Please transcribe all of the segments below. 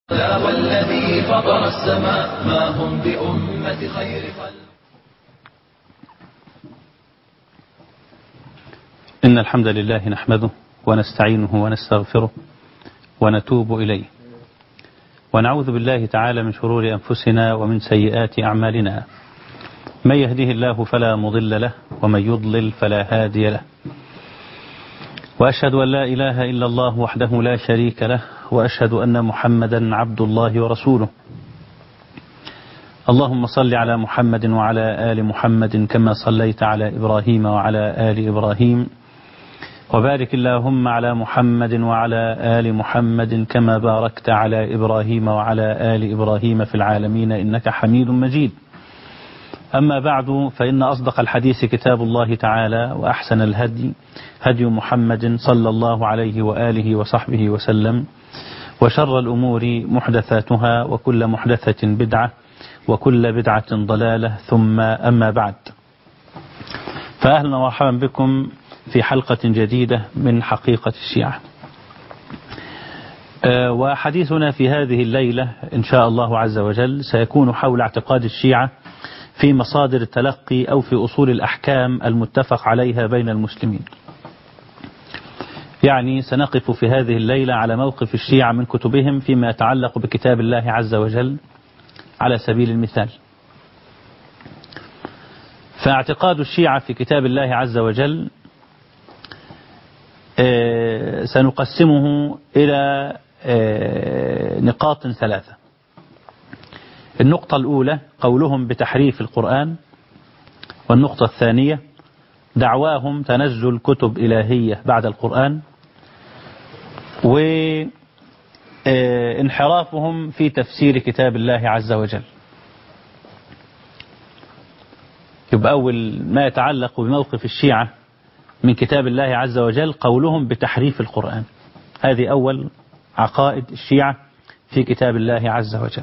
لا والذي فطر السماء ما هم بأمة خير خلق إن الحمد لله نحمده ونستعينه ونستغفره ونتوب إليه ونعوذ بالله تعالى من شرور أنفسنا ومن سيئات أعمالنا من يهده الله فلا مضل له ومن يضلل فلا هادي له وأشهد أن لا إله إلا الله وحده لا شريك له وأشهد أن محمدا عبد الله ورسوله اللهم صل على محمد وعلى آل محمد كما صليت على إبراهيم وعلى آل إبراهيم وبارك اللهم على محمد وعلى آل محمد كما باركت على إبراهيم وعلى آل إبراهيم في العالمين إنك حميد مجيد أما بعد فإن أصدق الحديث كتاب الله تعالى وأحسن الهدي هدي محمد صلى الله عليه وآله وصحبه وسلم وشر الأمور محدثاتها وكل محدثة بدعة وكل بدعة ضلالة ثم أما بعد فأهلا ومرحبا بكم في حلقة جديدة من حقيقة الشيعة وحديثنا في هذه الليلة إن شاء الله عز وجل سيكون حول اعتقاد الشيعة في مصادر التلقي أو في أصول الأحكام المتفق عليها بين المسلمين يعني سنقف في هذه الليلة على موقف الشيعة من كتبهم فيما يتعلق بكتاب الله عز وجل على سبيل المثال فاعتقاد الشيعة في كتاب الله عز وجل سنقسمه إلى نقاط ثلاثة النقطة الأولى قولهم بتحريف القرآن والنقطة الثانية دعواهم تنزل كتب إلهية بعد القرآن وانحرافهم في تفسير كتاب الله عز وجل يبقى أول ما يتعلق بموقف الشيعة من كتاب الله عز وجل قولهم بتحريف القرآن هذه أول عقائد الشيعة في كتاب الله عز وجل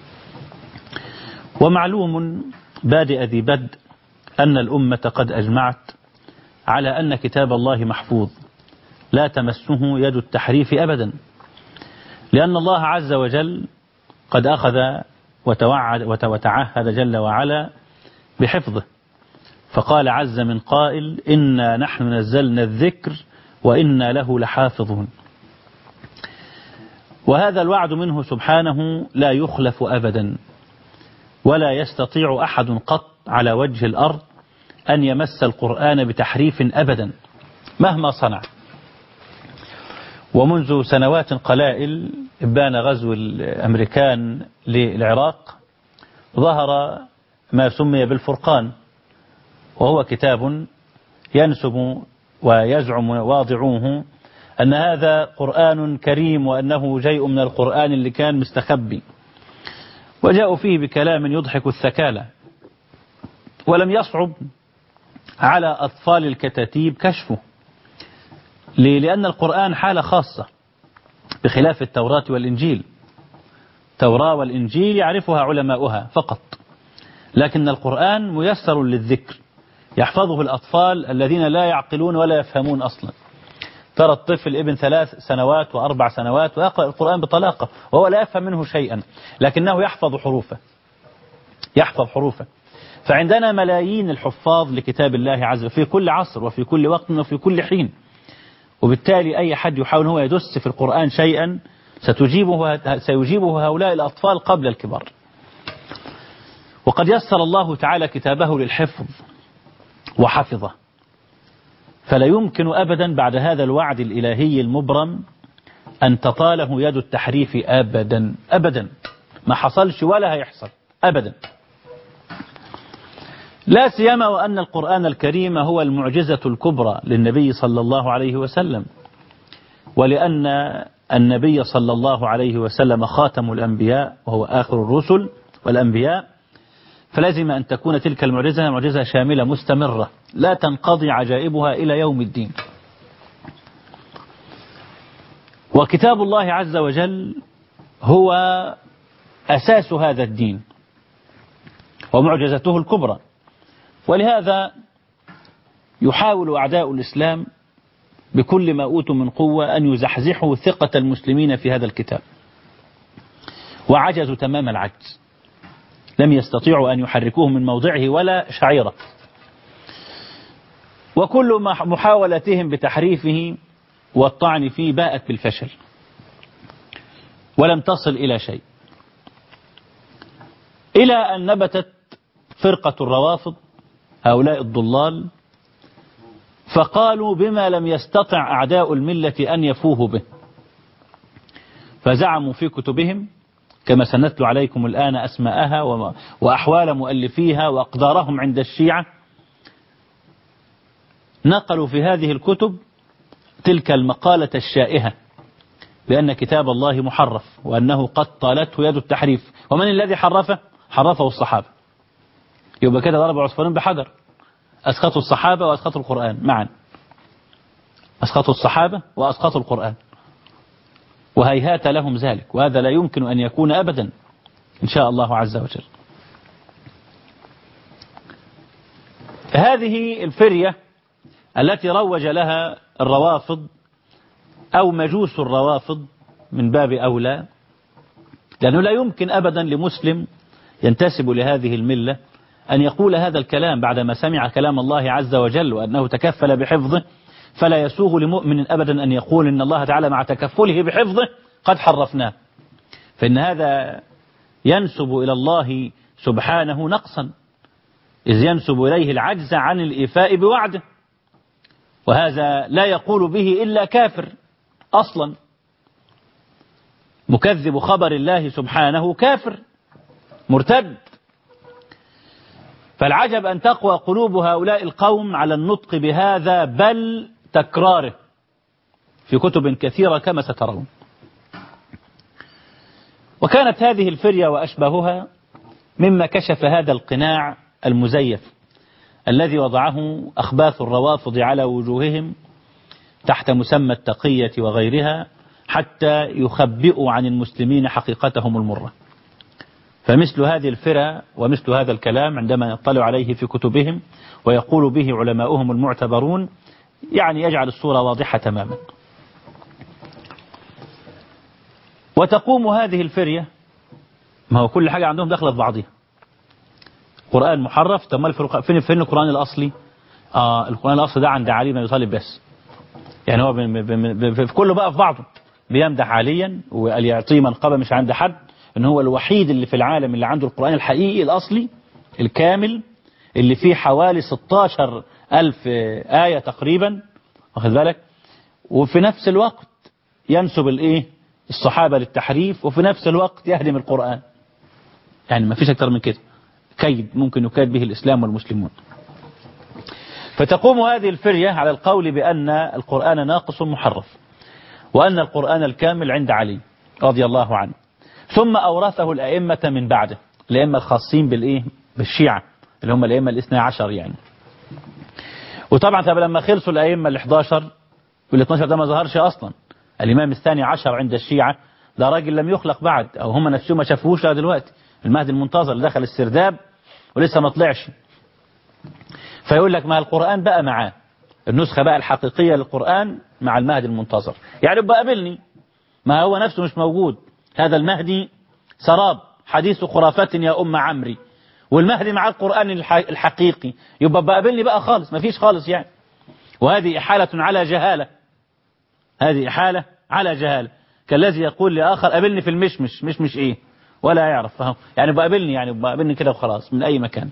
ومعلوم بادئ ذي بدء أن الأمة قد أجمعت على أن كتاب الله محفوظ لا تمسه يد التحريف أبدا لأن الله عز وجل قد أخذ وتوعد وتعهد جل وعلا بحفظه فقال عز من قائل إنا نحن نزلنا الذكر وإنا له لحافظون وهذا الوعد منه سبحانه لا يخلف أبدا ولا يستطيع أحد قط على وجه الأرض أن يمس القرآن بتحريف أبدا مهما صنع ومنذ سنوات قلائل بان غزو الأمريكان للعراق ظهر ما سمي بالفرقان وهو كتاب ينسب ويزعم واضعوه أن هذا قرآن كريم وأنه جيء من القرآن اللي كان مستخبي وجاءوا فيه بكلام يضحك الثكالة ولم يصعب على أطفال الكتاتيب كشفه لأن القرآن حالة خاصة بخلاف التوراة والإنجيل التوراة والإنجيل يعرفها علماؤها فقط لكن القرآن ميسر للذكر يحفظه الأطفال الذين لا يعقلون ولا يفهمون أصلا ترى الطفل ابن ثلاث سنوات وأربع سنوات ويقرأ القرآن بطلاقة وهو لا يفهم منه شيئا لكنه يحفظ حروفه يحفظ حروفه فعندنا ملايين الحفاظ لكتاب الله عز وجل في كل عصر وفي كل وقت وفي كل حين وبالتالي أي حد يحاول هو يدس في القرآن شيئا ستجيبه سيجيبه هؤلاء الأطفال قبل الكبار وقد يسر الله تعالى كتابه للحفظ وحفظه فلا يمكن أبدا بعد هذا الوعد الإلهي المبرم أن تطاله يد التحريف أبدا أبدا ما حصلش ولا هيحصل أبدا لا سيما وأن القرآن الكريم هو المعجزة الكبرى للنبي صلى الله عليه وسلم ولأن النبي صلى الله عليه وسلم خاتم الأنبياء وهو آخر الرسل والأنبياء فلازم أن تكون تلك المعجزة معجزة شاملة مستمرة لا تنقضي عجائبها إلى يوم الدين وكتاب الله عز وجل هو أساس هذا الدين ومعجزته الكبرى ولهذا يحاول أعداء الإسلام بكل ما أوتوا من قوة أن يزحزحوا ثقة المسلمين في هذا الكتاب وعجزوا تمام العجز لم يستطيعوا أن يحركوه من موضعه ولا شعيرة وكل محاولتهم بتحريفه والطعن فيه باءت بالفشل ولم تصل إلى شيء إلى أن نبتت فرقة الروافض هؤلاء الضلال فقالوا بما لم يستطع أعداء الملة أن يفوه به فزعموا في كتبهم كما سنتلو عليكم الآن أسماءها وأحوال مؤلفيها وأقدارهم عند الشيعة نقلوا في هذه الكتب تلك المقالة الشائهة بأن كتاب الله محرف وأنه قد طالته يد التحريف ومن الذي حرفه حرفه الصحابة يبقى كده ضرب عصفورين بحجر أسقطوا الصحابة وأسقطوا القرآن معا أسقطوا الصحابة وأسقطوا القرآن وهيهات لهم ذلك وهذا لا يمكن أن يكون أبدا إن شاء الله عز وجل هذه الفرية التي روج لها الروافض أو مجوس الروافض من باب أولى لأنه لا يمكن أبدا لمسلم ينتسب لهذه الملة أن يقول هذا الكلام بعدما سمع كلام الله عز وجل وأنه تكفل بحفظه فلا يسوغ لمؤمن أبدا أن يقول إن الله تعالى مع تكفله بحفظه قد حرفناه فإن هذا ينسب إلى الله سبحانه نقصا إذ ينسب إليه العجز عن الإيفاء بوعده وهذا لا يقول به إلا كافر أصلا مكذب خبر الله سبحانه كافر مرتد فالعجب أن تقوى قلوب هؤلاء القوم على النطق بهذا بل تكراره في كتب كثيرة كما سترون وكانت هذه الفرية وأشباهها مما كشف هذا القناع المزيف الذي وضعه أخباث الروافض على وجوههم تحت مسمى التقية وغيرها حتى يخبئوا عن المسلمين حقيقتهم المرة فمثل هذه الفرى ومثل هذا الكلام عندما يطلع عليه في كتبهم ويقول به علماؤهم المعتبرون يعني يجعل الصورة واضحة تماما وتقوم هذه الفرية ما هو كل حاجة عندهم داخلة في بعضها قرآن محرف طب ما فين فين القرآن الأصلي آه القرآن الأصلي ده عند علي بن أبي طالب بس يعني هو في كله بقى في بعضه بيمدح عليا وقال يعطيه منقبة مش عند حد ان هو الوحيد اللي في العالم اللي عنده القرآن الحقيقي الأصلي الكامل اللي فيه حوالي 16 ألف آية تقريبا واخد بالك وفي نفس الوقت ينسب الايه الصحابة للتحريف وفي نفس الوقت يهدم القرآن يعني ما فيش أكتر من كده كيد ممكن يكاد به الإسلام والمسلمون فتقوم هذه الفرية على القول بأن القرآن ناقص محرف وأن القرآن الكامل عند علي رضي الله عنه ثم أورثه الأئمة من بعده الأئمة الخاصين بالإيه بالشيعة اللي هم الأئمة الاثنى عشر يعني وطبعا طب لما خلصوا الأئمة ال 11 وال 12 ده ما ظهرش أصلا الإمام الثاني عشر عند الشيعة ده راجل لم يخلق بعد أو هم نفسهم ما شافوهوش دلوقتي المهدي المنتظر اللي دخل السرداب ولسه ما طلعش فيقول لك ما القرآن بقى معاه النسخة بقى الحقيقية للقرآن مع المهدي المنتظر يعني بقى قابلني ما هو نفسه مش موجود هذا المهدي سراب حديث خرافات يا أم عمري والمهدي مع القرآن الحقيقي يبقى بقابلني بقى خالص ما فيش خالص يعني وهذه إحالة على جهالة هذه إحالة على جهالة كالذي يقول لآخر قابلني في المشمش مشمش إيه ولا يعرف فهم يعني بقابلني يعني بقابلني كده وخلاص من أي مكان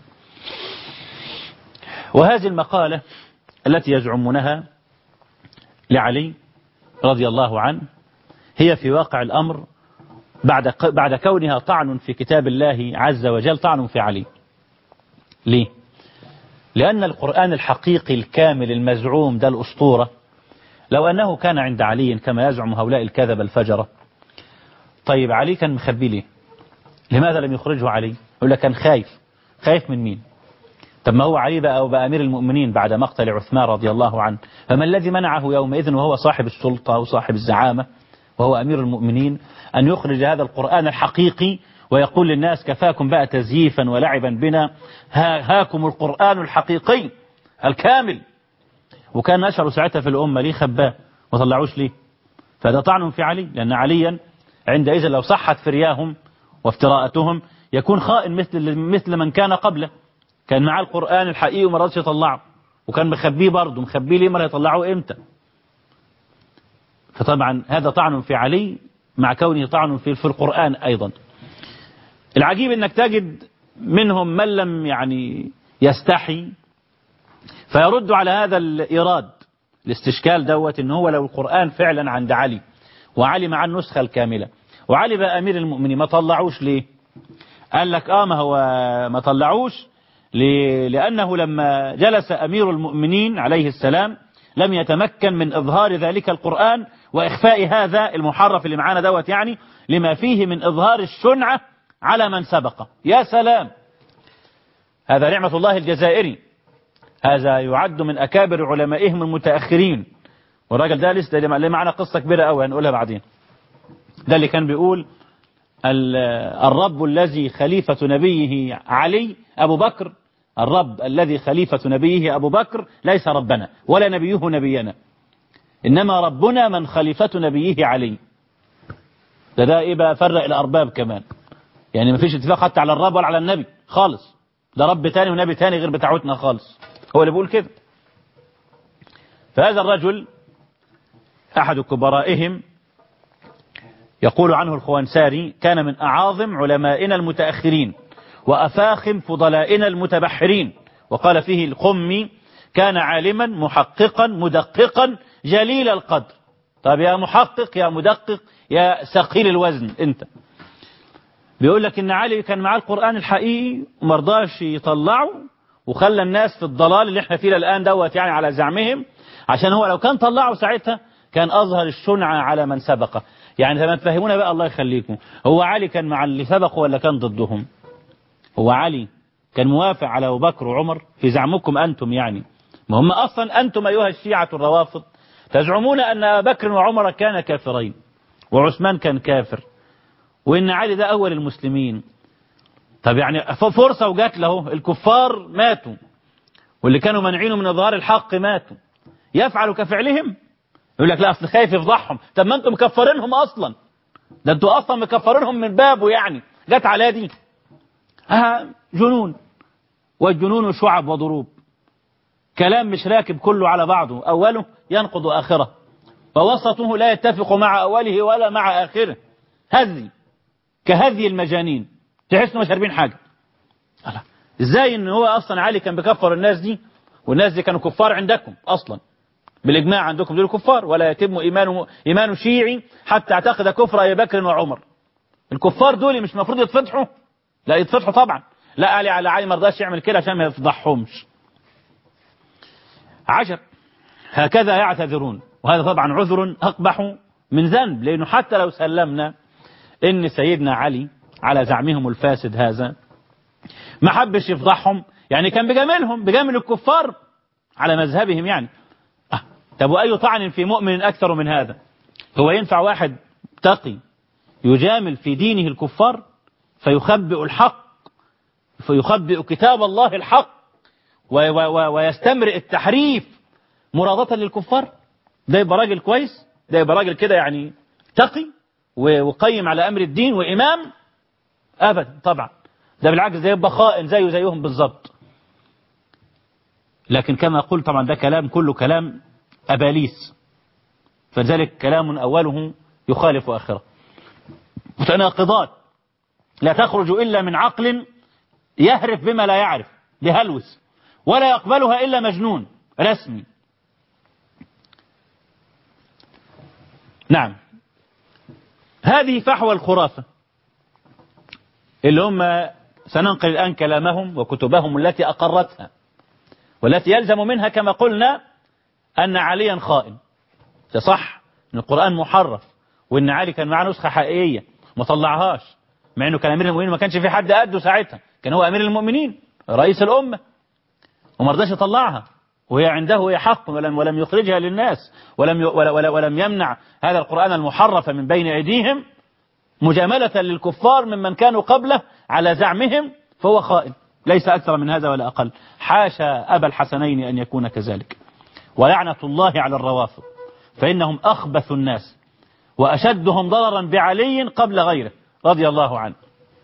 وهذه المقالة التي يزعمونها لعلي رضي الله عنه هي في واقع الأمر بعد بعد كونها طعن في كتاب الله عز وجل طعن في علي ليه لأن القرآن الحقيقي الكامل المزعوم ده الأسطورة لو أنه كان عند علي كما يزعم هؤلاء الكذب الفجرة طيب علي كان مخبي ليه لماذا لم يخرجه علي يقول لك كان خايف خايف من مين طب ما هو علي بقى وبقى أمير المؤمنين بعد مقتل عثمان رضي الله عنه فما الذي منعه يومئذ وهو صاحب السلطة وصاحب الزعامة وهو أمير المؤمنين أن يخرج هذا القرآن الحقيقي ويقول للناس كفاكم بقى تزييفا ولعبا بنا ها هاكم القرآن الحقيقي الكامل وكان نشر ساعتها في الأمة ليه خباه ما طلعوش ليه فده طعن في علي لأن عليا عندئذ لو صحت فرياهم وافتراءاتهم يكون خائن مثل مثل من كان قبله كان معاه القرآن الحقيقي وما رضيش يطلعه وكان مخبيه برضه مخبيه ليه ما يطلعه امتى فطبعا هذا طعن في علي مع كونه طعن في في القرآن أيضا العجيب انك تجد منهم من لم يعني يستحي فيرد على هذا الإيراد الاستشكال دوت ان هو لو القرآن فعلا عند علي وعلي مع النسخة الكاملة وعلي بقى أمير المؤمنين ما طلعوش ليه قال لك آه ما هو ما طلعوش لأنه لما جلس أمير المؤمنين عليه السلام لم يتمكن من إظهار ذلك القرآن وإخفاء هذا المحرف اللي معانا دوت يعني لما فيه من إظهار الشنعة على من سبق يا سلام هذا نعمة الله الجزائري هذا يعد من أكابر علمائهم المتأخرين والراجل ده لسه اللي معنا قصة كبيرة قوي هنقولها بعدين ده اللي كان بيقول الرب الذي خليفة نبيه علي أبو بكر الرب الذي خليفة نبيه أبو بكر ليس ربنا ولا نبيه نبينا إنما ربنا من خليفة نبيه علي ده ده إيه بقى فرق الأرباب كمان يعني ما فيش اتفاق حتى على الرب ولا على النبي خالص ده رب تاني ونبي تاني غير بتاعتنا خالص هو اللي بيقول كده فهذا الرجل أحد كبرائهم يقول عنه الخوانساري كان من أعاظم علمائنا المتأخرين وأفاخم فضلائنا المتبحرين وقال فيه القمي كان عالما محققا مدققا جليل القدر طب يا محقق يا مدقق يا ثقيل الوزن انت بيقول لك ان علي كان معاه القرآن الحقيقي ومرضاش يطلعه وخلى الناس في الضلال اللي احنا فيه الآن دوت يعني على زعمهم عشان هو لو كان طلعه ساعتها كان أظهر الشنعة على من سبقه يعني لما تفهمونا بقى الله يخليكم هو علي كان مع اللي سبقوا ولا كان ضدهم هو علي كان موافق على أبو بكر وعمر في زعمكم أنتم يعني ما هم أصلا أنتم أيها الشيعة الروافض تزعمون أن أبا بكر وعمر كان كافرين وعثمان كان كافر وإن علي ده أول المسلمين طب يعني فرصة وجات له الكفار ماتوا واللي كانوا منعينه من إظهار الحق ماتوا يفعل كفعلهم يقول لك لا أصل خايف يفضحهم طب ما أنتم مكفرينهم أصلا ده أنتوا أصلا مكفرينهم من بابه يعني جت على دي آه جنون والجنون شعب وضروب كلام مش راكب كله على بعضه أوله ينقض آخره ووسطه لا يتفق مع أوله ولا مع آخره هذي كهذي المجانين تحس انهم شاربين حاجة ألا. ازاي ان هو اصلا علي كان بيكفر الناس دي والناس دي كانوا كفار عندكم اصلا بالاجماع عندكم دول كفار ولا يتم ايمان ايمان شيعي حتى اعتقد كفر ابي بكر وعمر الكفار دول مش المفروض يتفتحوا لا يتفتحوا طبعا لا علي على علي ما رضاش يعمل كده عشان ما يفضحهمش عشر هكذا يعتذرون وهذا طبعا عذر أقبح من ذنب لأنه حتى لو سلمنا إن سيدنا علي على زعمهم الفاسد هذا ما حبش يفضحهم يعني كان بجاملهم بجامل الكفار على مذهبهم يعني آه. طب وأي طعن في مؤمن أكثر من هذا هو ينفع واحد تقي يجامل في دينه الكفار فيخبئ الحق فيخبئ كتاب الله الحق ويستمرئ التحريف مرادة للكفار ده يبقى راجل كويس ده يبقى راجل كده يعني تقي وقيم على أمر الدين وإمام أبدا طبعا ده بالعكس ده يبقى خائن زيه زيهم بالظبط لكن كما قلت طبعا ده كلام كله كلام أباليس فذلك كلام أوله يخالف آخره متناقضات لا تخرج إلا من عقل يهرف بما لا يعرف بهلوس ولا يقبلها إلا مجنون رسمي نعم هذه فحوى الخرافة اللي هم سننقل الآن كلامهم وكتبهم التي أقرتها والتي يلزم منها كما قلنا أن عليا خائن ده صح أن القرآن محرف وأن علي كان معاه نسخة حقيقية ما طلعهاش مع أنه كان أمير المؤمنين ما كانش في حد قده ساعتها كان هو أمير المؤمنين رئيس الأمة وما رضاش يطلعها وهي عنده هي حق ولم ولم يخرجها للناس ولم ولم يمنع هذا القرآن المحرف من بين أيديهم مجاملة للكفار ممن كانوا قبله على زعمهم فهو خائن ليس أكثر من هذا ولا أقل حاشا أبا الحسنين أن يكون كذلك ولعنة الله على الروافض فإنهم أخبث الناس وأشدهم ضررا بعلي قبل غيره رضي الله عنه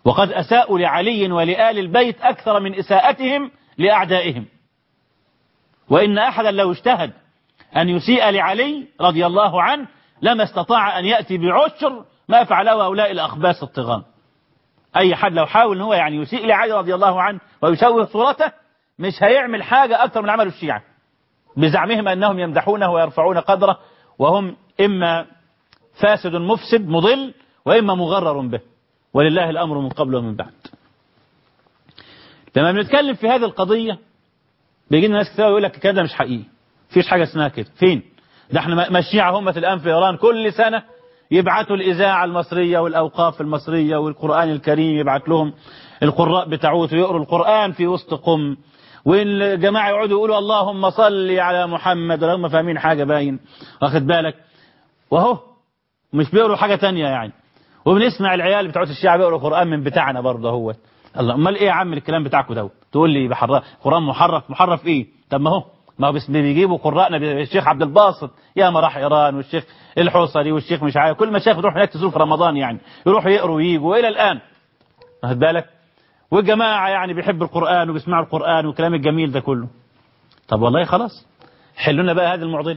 وقد أساءوا لعلي ولآل البيت أكثر من إساءتهم لأعدائهم وإن أحدا لو اجتهد أن يسيء لعلي رضي الله عنه لما استطاع أن يأتي بعشر ما فعله هؤلاء الأخباس الطغام أي حد لو حاول أن هو يعني يسيء لعلي رضي الله عنه ويشوه صورته مش هيعمل حاجة أكثر من عمل الشيعة بزعمهم أنهم يمدحونه ويرفعون قدره وهم إما فاسد مفسد مضل وإما مغرر به ولله الأمر من قبل ومن بعد لما بنتكلم في هذه القضية بيجي لنا ناس كتير يقول لك كده مش حقيقي فيش حاجة اسمها كده فين ده احنا ما الشيعة هم الآن في إيران كل سنة يبعتوا الإذاعة المصرية والأوقاف المصرية والقرآن الكريم يبعت لهم القراء بتاعوت ويقروا القرآن في وسط قم والجماعة يقعدوا يقولوا اللهم صل على محمد ولا هم فاهمين حاجة باين واخد بالك وهو مش بيقروا حاجة تانية يعني وبنسمع العيال بتوع الشيعة بيقروا قرآن من بتاعنا برضه هو الله امال ايه يا عم الكلام بتاعكم دوت تقول لي بحرف قرآن محرف محرف ايه طب ما هو ما هو بس بيجيبوا قراءنا الشيخ عبد الباسط يا ما راح ايران والشيخ الحوصري والشيخ مش عارف كل المشايخ بتروح هناك تزور في رمضان يعني يروحوا يقروا ويجوا والى الان واخد بالك والجماعة يعني بيحب القرآن وبيسمعوا القرآن والكلام الجميل ده كله طب والله خلاص حلونا بقى هذه المعضلة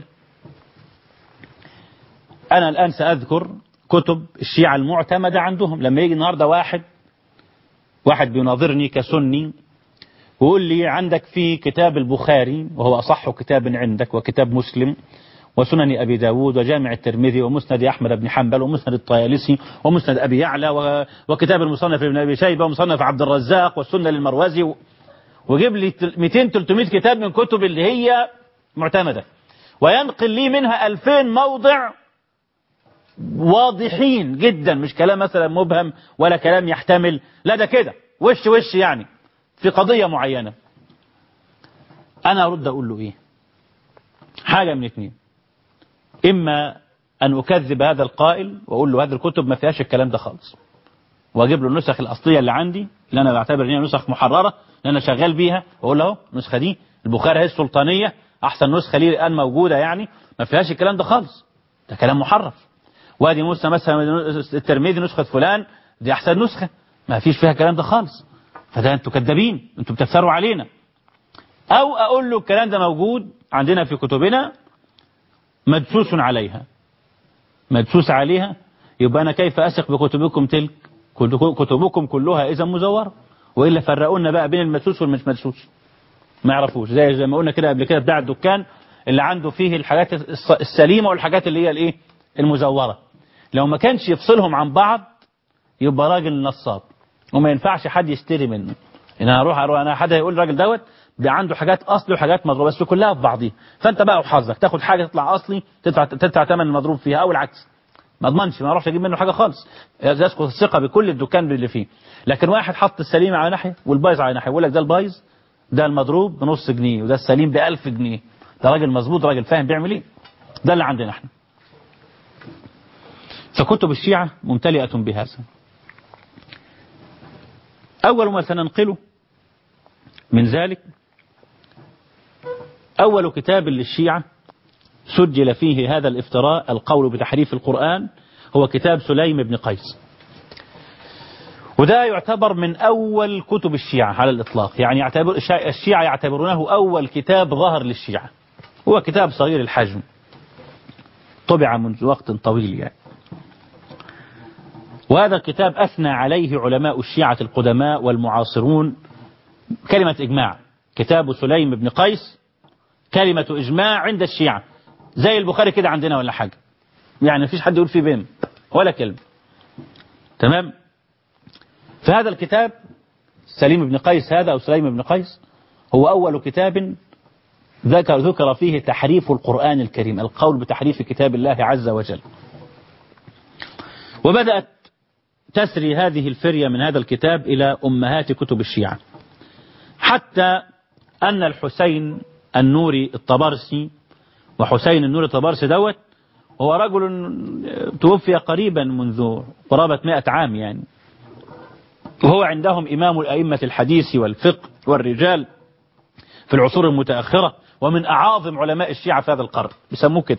أنا الآن سأذكر كتب الشيعة المعتمدة عندهم لما يجي النهاردة واحد واحد بيناظرني كسني ويقول لي عندك في كتاب البخاري وهو أصح كتاب عندك وكتاب مسلم وسنن أبي داود وجامع الترمذي ومسند أحمد بن حنبل ومسند الطيالسي ومسند أبي يعلى وكتاب المصنف ابن أبي شيبة ومصنف عبد الرزاق والسنة للمروزي وجيب لي 200-300 كتاب من كتب اللي هي معتمدة وينقل لي منها 2000 موضع واضحين جدا مش كلام مثلا مبهم ولا كلام يحتمل لا ده كده وش وش يعني في قضية معينة أنا أرد أقول له إيه حاجة من اتنين إما أن أكذب هذا القائل وأقول له هذه الكتب ما فيهاش الكلام ده خالص وأجيب له النسخ الأصلية اللي عندي اللي أنا بعتبر إن هي نسخ محررة اللي أنا شغال بيها وأقول له النسخة دي البخاري هي السلطانية أحسن نسخة لي الآن موجودة يعني ما فيهاش الكلام ده خالص ده كلام محرف وادي موسى مثلا الترمذي نسخة فلان دي أحسن نسخة ما فيش فيها الكلام ده خالص فده أنتوا كذابين أنتوا بتفتروا علينا أو أقول له الكلام ده موجود عندنا في كتبنا مدسوس عليها مدسوس عليها يبقى أنا كيف أثق بكتبكم تلك كتبكم كلها إذا مزورة وإلا فرقونا بقى بين المدسوس والمش مدسوس ما يعرفوش زي زي ما قلنا كده قبل كده بتاع الدكان اللي عنده فيه الحاجات السليمة والحاجات اللي هي الايه المزورة لو ما كانش يفصلهم عن بعض يبقى راجل نصاب وما ينفعش حد يشتري منه ان انا اروح اروح انا حد هيقول الراجل دوت ده عنده حاجات اصلي وحاجات مضروبه بس كلها في بعضيها فانت بقى وحظك تاخد حاجه تطلع اصلي تدفع تدفع ثمن المضروب فيها او العكس ما اضمنش ما اروحش اجيب منه حاجه خالص يسقط الثقه بكل الدكان اللي فيه لكن واحد حط السليم على ناحيه والبايظ على ناحيه يقول لك ده البايظ ده المضروب بنص جنيه وده السليم ب 1000 جنيه ده راجل مظبوط راجل فاهم بيعمل ايه ده اللي عندنا احنا فكتب الشيعة ممتلئة بهذا أول ما سننقله من ذلك أول كتاب للشيعة سجل فيه هذا الافتراء القول بتحريف القرآن هو كتاب سليم بن قيس وده يعتبر من أول كتب الشيعة على الإطلاق يعني يعتبر الشيعة يعتبرونه أول كتاب ظهر للشيعة هو كتاب صغير الحجم طبع منذ وقت طويل يعني وهذا الكتاب أثنى عليه علماء الشيعة القدماء والمعاصرون كلمة إجماع كتاب سليم بن قيس كلمة إجماع عند الشيعة زي البخاري كده عندنا ولا حاجة يعني مفيش حد يقول فيه بهم ولا كلمة تمام فهذا الكتاب سليم بن قيس هذا أو سليم بن قيس هو أول كتاب ذكر ذكر فيه تحريف القرآن الكريم القول بتحريف كتاب الله عز وجل وبدأت تسري هذه الفرية من هذا الكتاب إلى أمهات كتب الشيعة حتى أن الحسين النوري الطبرسي وحسين النوري الطبرسي دوت هو رجل توفي قريبا منذ قرابة مئة عام يعني وهو عندهم إمام الأئمة الحديث والفقه والرجال في العصور المتأخرة ومن أعاظم علماء الشيعة في هذا القرن بيسموه كده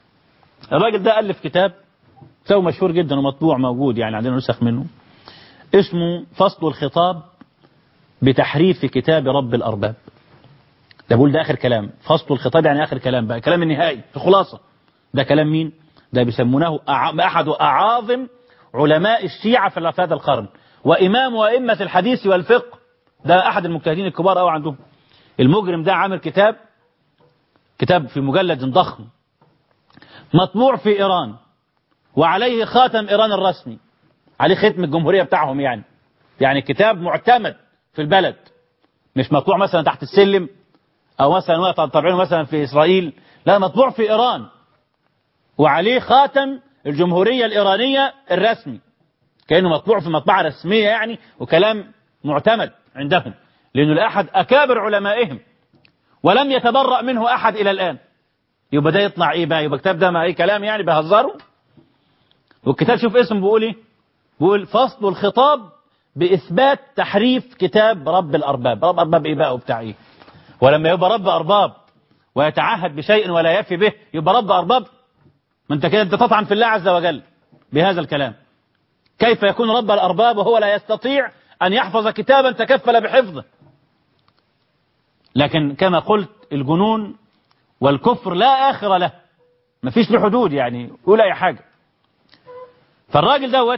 الراجل ده ألف كتاب تو مشهور جدا ومطبوع موجود يعني عندنا نسخ منه اسمه فصل الخطاب بتحريف كتاب رب الأرباب ده بقول ده آخر كلام فصل الخطاب يعني آخر كلام بقى كلام النهائي الخلاصة ده كلام مين ده بيسمونه أع- أحد أعاظم علماء الشيعة في هذا القرن وإمام وأئمة الحديث والفقه ده أحد المجتهدين الكبار أوي عندهم المجرم ده عامل كتاب كتاب في مجلد ضخم مطبوع في إيران وعليه خاتم إيران الرسمي عليه ختم الجمهورية بتاعهم يعني يعني كتاب معتمد في البلد مش مطبوع مثلا تحت السلم أو مثلا وقت طابعينه مثلا في إسرائيل لا مطبوع في إيران وعليه خاتم الجمهورية الإيرانية الرسمي كأنه مطبوع في مطبعة رسمية يعني وكلام معتمد عندهم لأنه لأحد أكابر علمائهم ولم يتبرأ منه أحد إلى الآن يبقى ده يطلع إيه بقى يبقى الكتاب ده ما أي كلام يعني بيهزروا والكتاب شوف اسم بيقول إيه بيقول فصل الخطاب بإثبات تحريف كتاب رب الأرباب رب أرباب إيه بقى وبتاع إيه ولما يبقى رب أرباب ويتعهد بشيء ولا يفي به يبقى رب أرباب ما أنت كده أنت تطعن في الله عز وجل بهذا الكلام كيف يكون رب الأرباب وهو لا يستطيع أن يحفظ كتابا تكفل بحفظه لكن كما قلت الجنون والكفر لا آخر له ما فيش له حدود يعني قول أي حاجة فالراجل دوت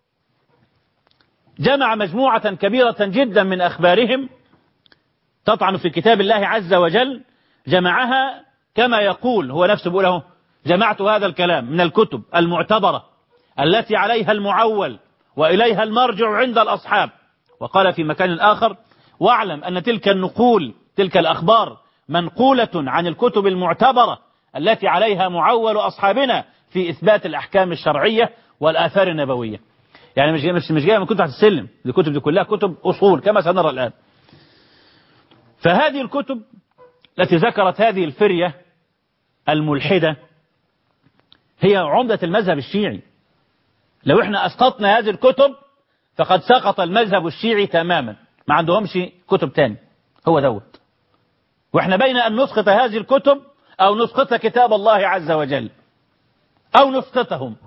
جمع مجموعة كبيرة جدا من أخبارهم تطعن في كتاب الله عز وجل جمعها كما يقول هو نفسه بيقول اهو جمعت هذا الكلام من الكتب المعتبرة التي عليها المعول وإليها المرجع عند الأصحاب وقال في مكان آخر واعلم أن تلك النقول تلك الأخبار منقولة عن الكتب المعتبرة التي عليها معول أصحابنا في إثبات الأحكام الشرعية والآثار النبوية يعني مش مش مش جايه من كتب تحت السلم دي الكتب دي كلها كتب أصول كما سنرى الآن فهذه الكتب التي ذكرت هذه الفرية الملحدة هي عمدة المذهب الشيعي لو احنا أسقطنا هذه الكتب فقد سقط المذهب الشيعي تماما ما عندهمش كتب تاني هو دوت واحنا بين أن نسقط هذه الكتب أو نسقط كتاب الله عز وجل أو نسقطهم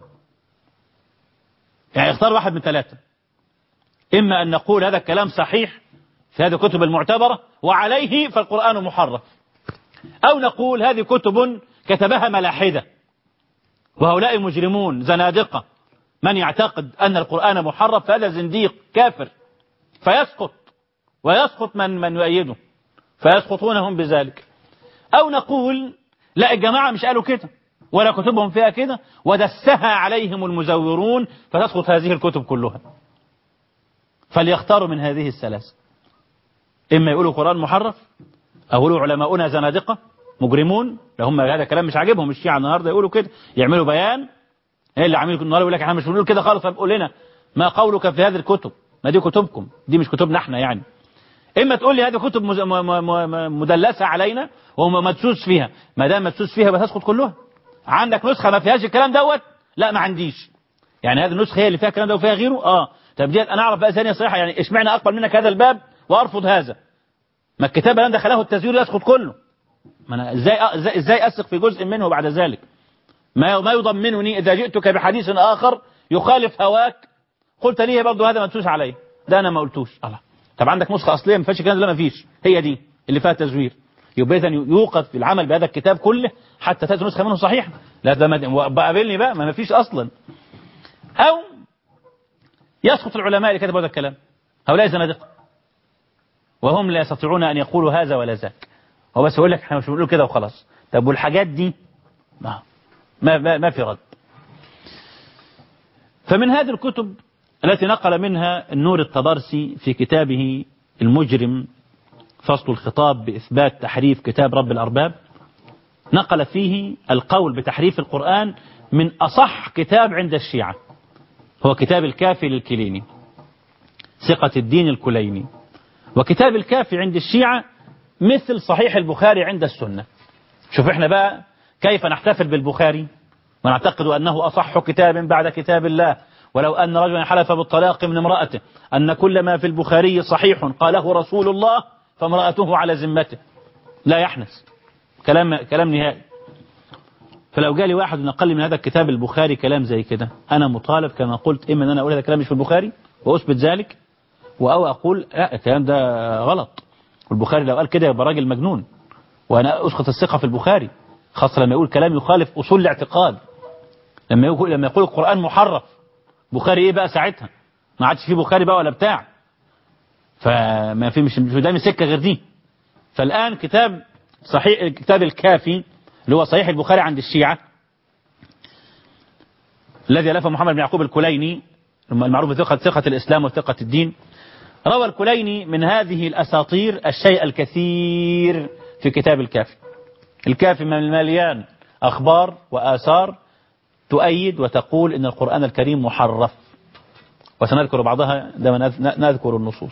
يعني اختار واحد من ثلاثة إما أن نقول هذا الكلام صحيح في هذه الكتب المعتبرة وعليه فالقرآن محرف أو نقول هذه كتب كتبها ملاحدة وهؤلاء مجرمون زنادقة من يعتقد أن القرآن محرف فهذا زنديق كافر فيسقط ويسقط من من يؤيده فيسقطونهم بذلك أو نقول لا الجماعة مش قالوا كده ولا كتبهم فيها كده ودسها عليهم المزورون فتسقط هذه الكتب كلها فليختاروا من هذه الثلاثة إما يقولوا قرآن محرف أو يقولوا علماؤنا زنادقة مجرمون لهم هذا كلام مش عاجبهم الشيعة النهاردة يقولوا كده يعملوا بيان ايه اللي عامل النهارده يقول لك احنا مش بنقول كده خالص طب قول لنا ما قولك في هذه الكتب ما دي كتبكم دي مش كتبنا احنا يعني اما تقول لي هذه كتب مز... م... م... م... مدلسه علينا ومدسوس فيها ما دام مدسوس فيها بتسقط كلها عندك نسخه ما فيهاش الكلام دوت لا ما عنديش يعني هذه النسخه هي اللي فيها الكلام ده وفيها غيره اه طب ديت انا اعرف بقى ثانيه صحيحه يعني اشمعنى اقبل منك هذا الباب وارفض هذا ما الكتاب اللي دخله التزوير يسقط كله ما انا ازاي ازاي, إزاي اثق في جزء منه بعد ذلك ما ما يضمنني إذا جئتك بحديث آخر يخالف هواك قلت لي برضه هذا مدسوس عليه ده أنا ما قلتوش الله طب عندك نسخة أصلية ما فيهاش الكلام ده لا ما فيش هي دي اللي فيها تزوير يبقى إذا يوقف في العمل بهذا الكتاب كله حتى تأتي نسخة منه صحيحة لا ده ما بقابلني بقى ما فيش أصلا أو يسقط العلماء اللي كتبوا هذا الكلام هؤلاء زنادقة وهم لا يستطيعون أن يقولوا هذا ولا ذاك هو بس يقول لك احنا مش بنقول كده وخلاص طب والحاجات دي ما ما, ما, ما في رد فمن هذه الكتب التي نقل منها النور الطبرسي في كتابه المجرم فصل الخطاب بإثبات تحريف كتاب رب الأرباب نقل فيه القول بتحريف القرآن من أصح كتاب عند الشيعة هو كتاب الكافي للكليني ثقة الدين الكليني وكتاب الكافي عند الشيعة مثل صحيح البخاري عند السنة شوف احنا بقى كيف نحتفل بالبخاري ونعتقد أنه أصح كتاب بعد كتاب الله ولو أن رجلا حلف بالطلاق من امرأته أن كل ما في البخاري صحيح قاله رسول الله فامرأته على ذمته لا يحنس كلام كلام نهائي فلو جالي واحد نقل من هذا الكتاب البخاري كلام زي كده أنا مطالب كما قلت إما أن أنا أقول هذا كلام مش في البخاري وأثبت ذلك أو أقول لا الكلام ده غلط والبخاري لو قال كده يبقى راجل مجنون وأنا أسقط الثقة في البخاري خاصة لما يقول كلام يخالف أصول الاعتقاد لما يقول لما يقول القرآن محرف بخاري إيه بقى ساعتها ما عادش فيه بخاري بقى ولا بتاع فما في مش مش قدامي سكة غير دي فالآن كتاب صحيح الكتاب الكافي اللي هو صحيح البخاري عند الشيعة الذي ألفه محمد بن يعقوب الكليني المعروف بثقة ثقة الإسلام وثقة الدين روى الكليني من هذه الأساطير الشيء الكثير في كتاب الكافي الكافي مليان أخبار وآثار تؤيد وتقول إن القرآن الكريم محرف وسنذكر بعضها عندما نذكر النصوص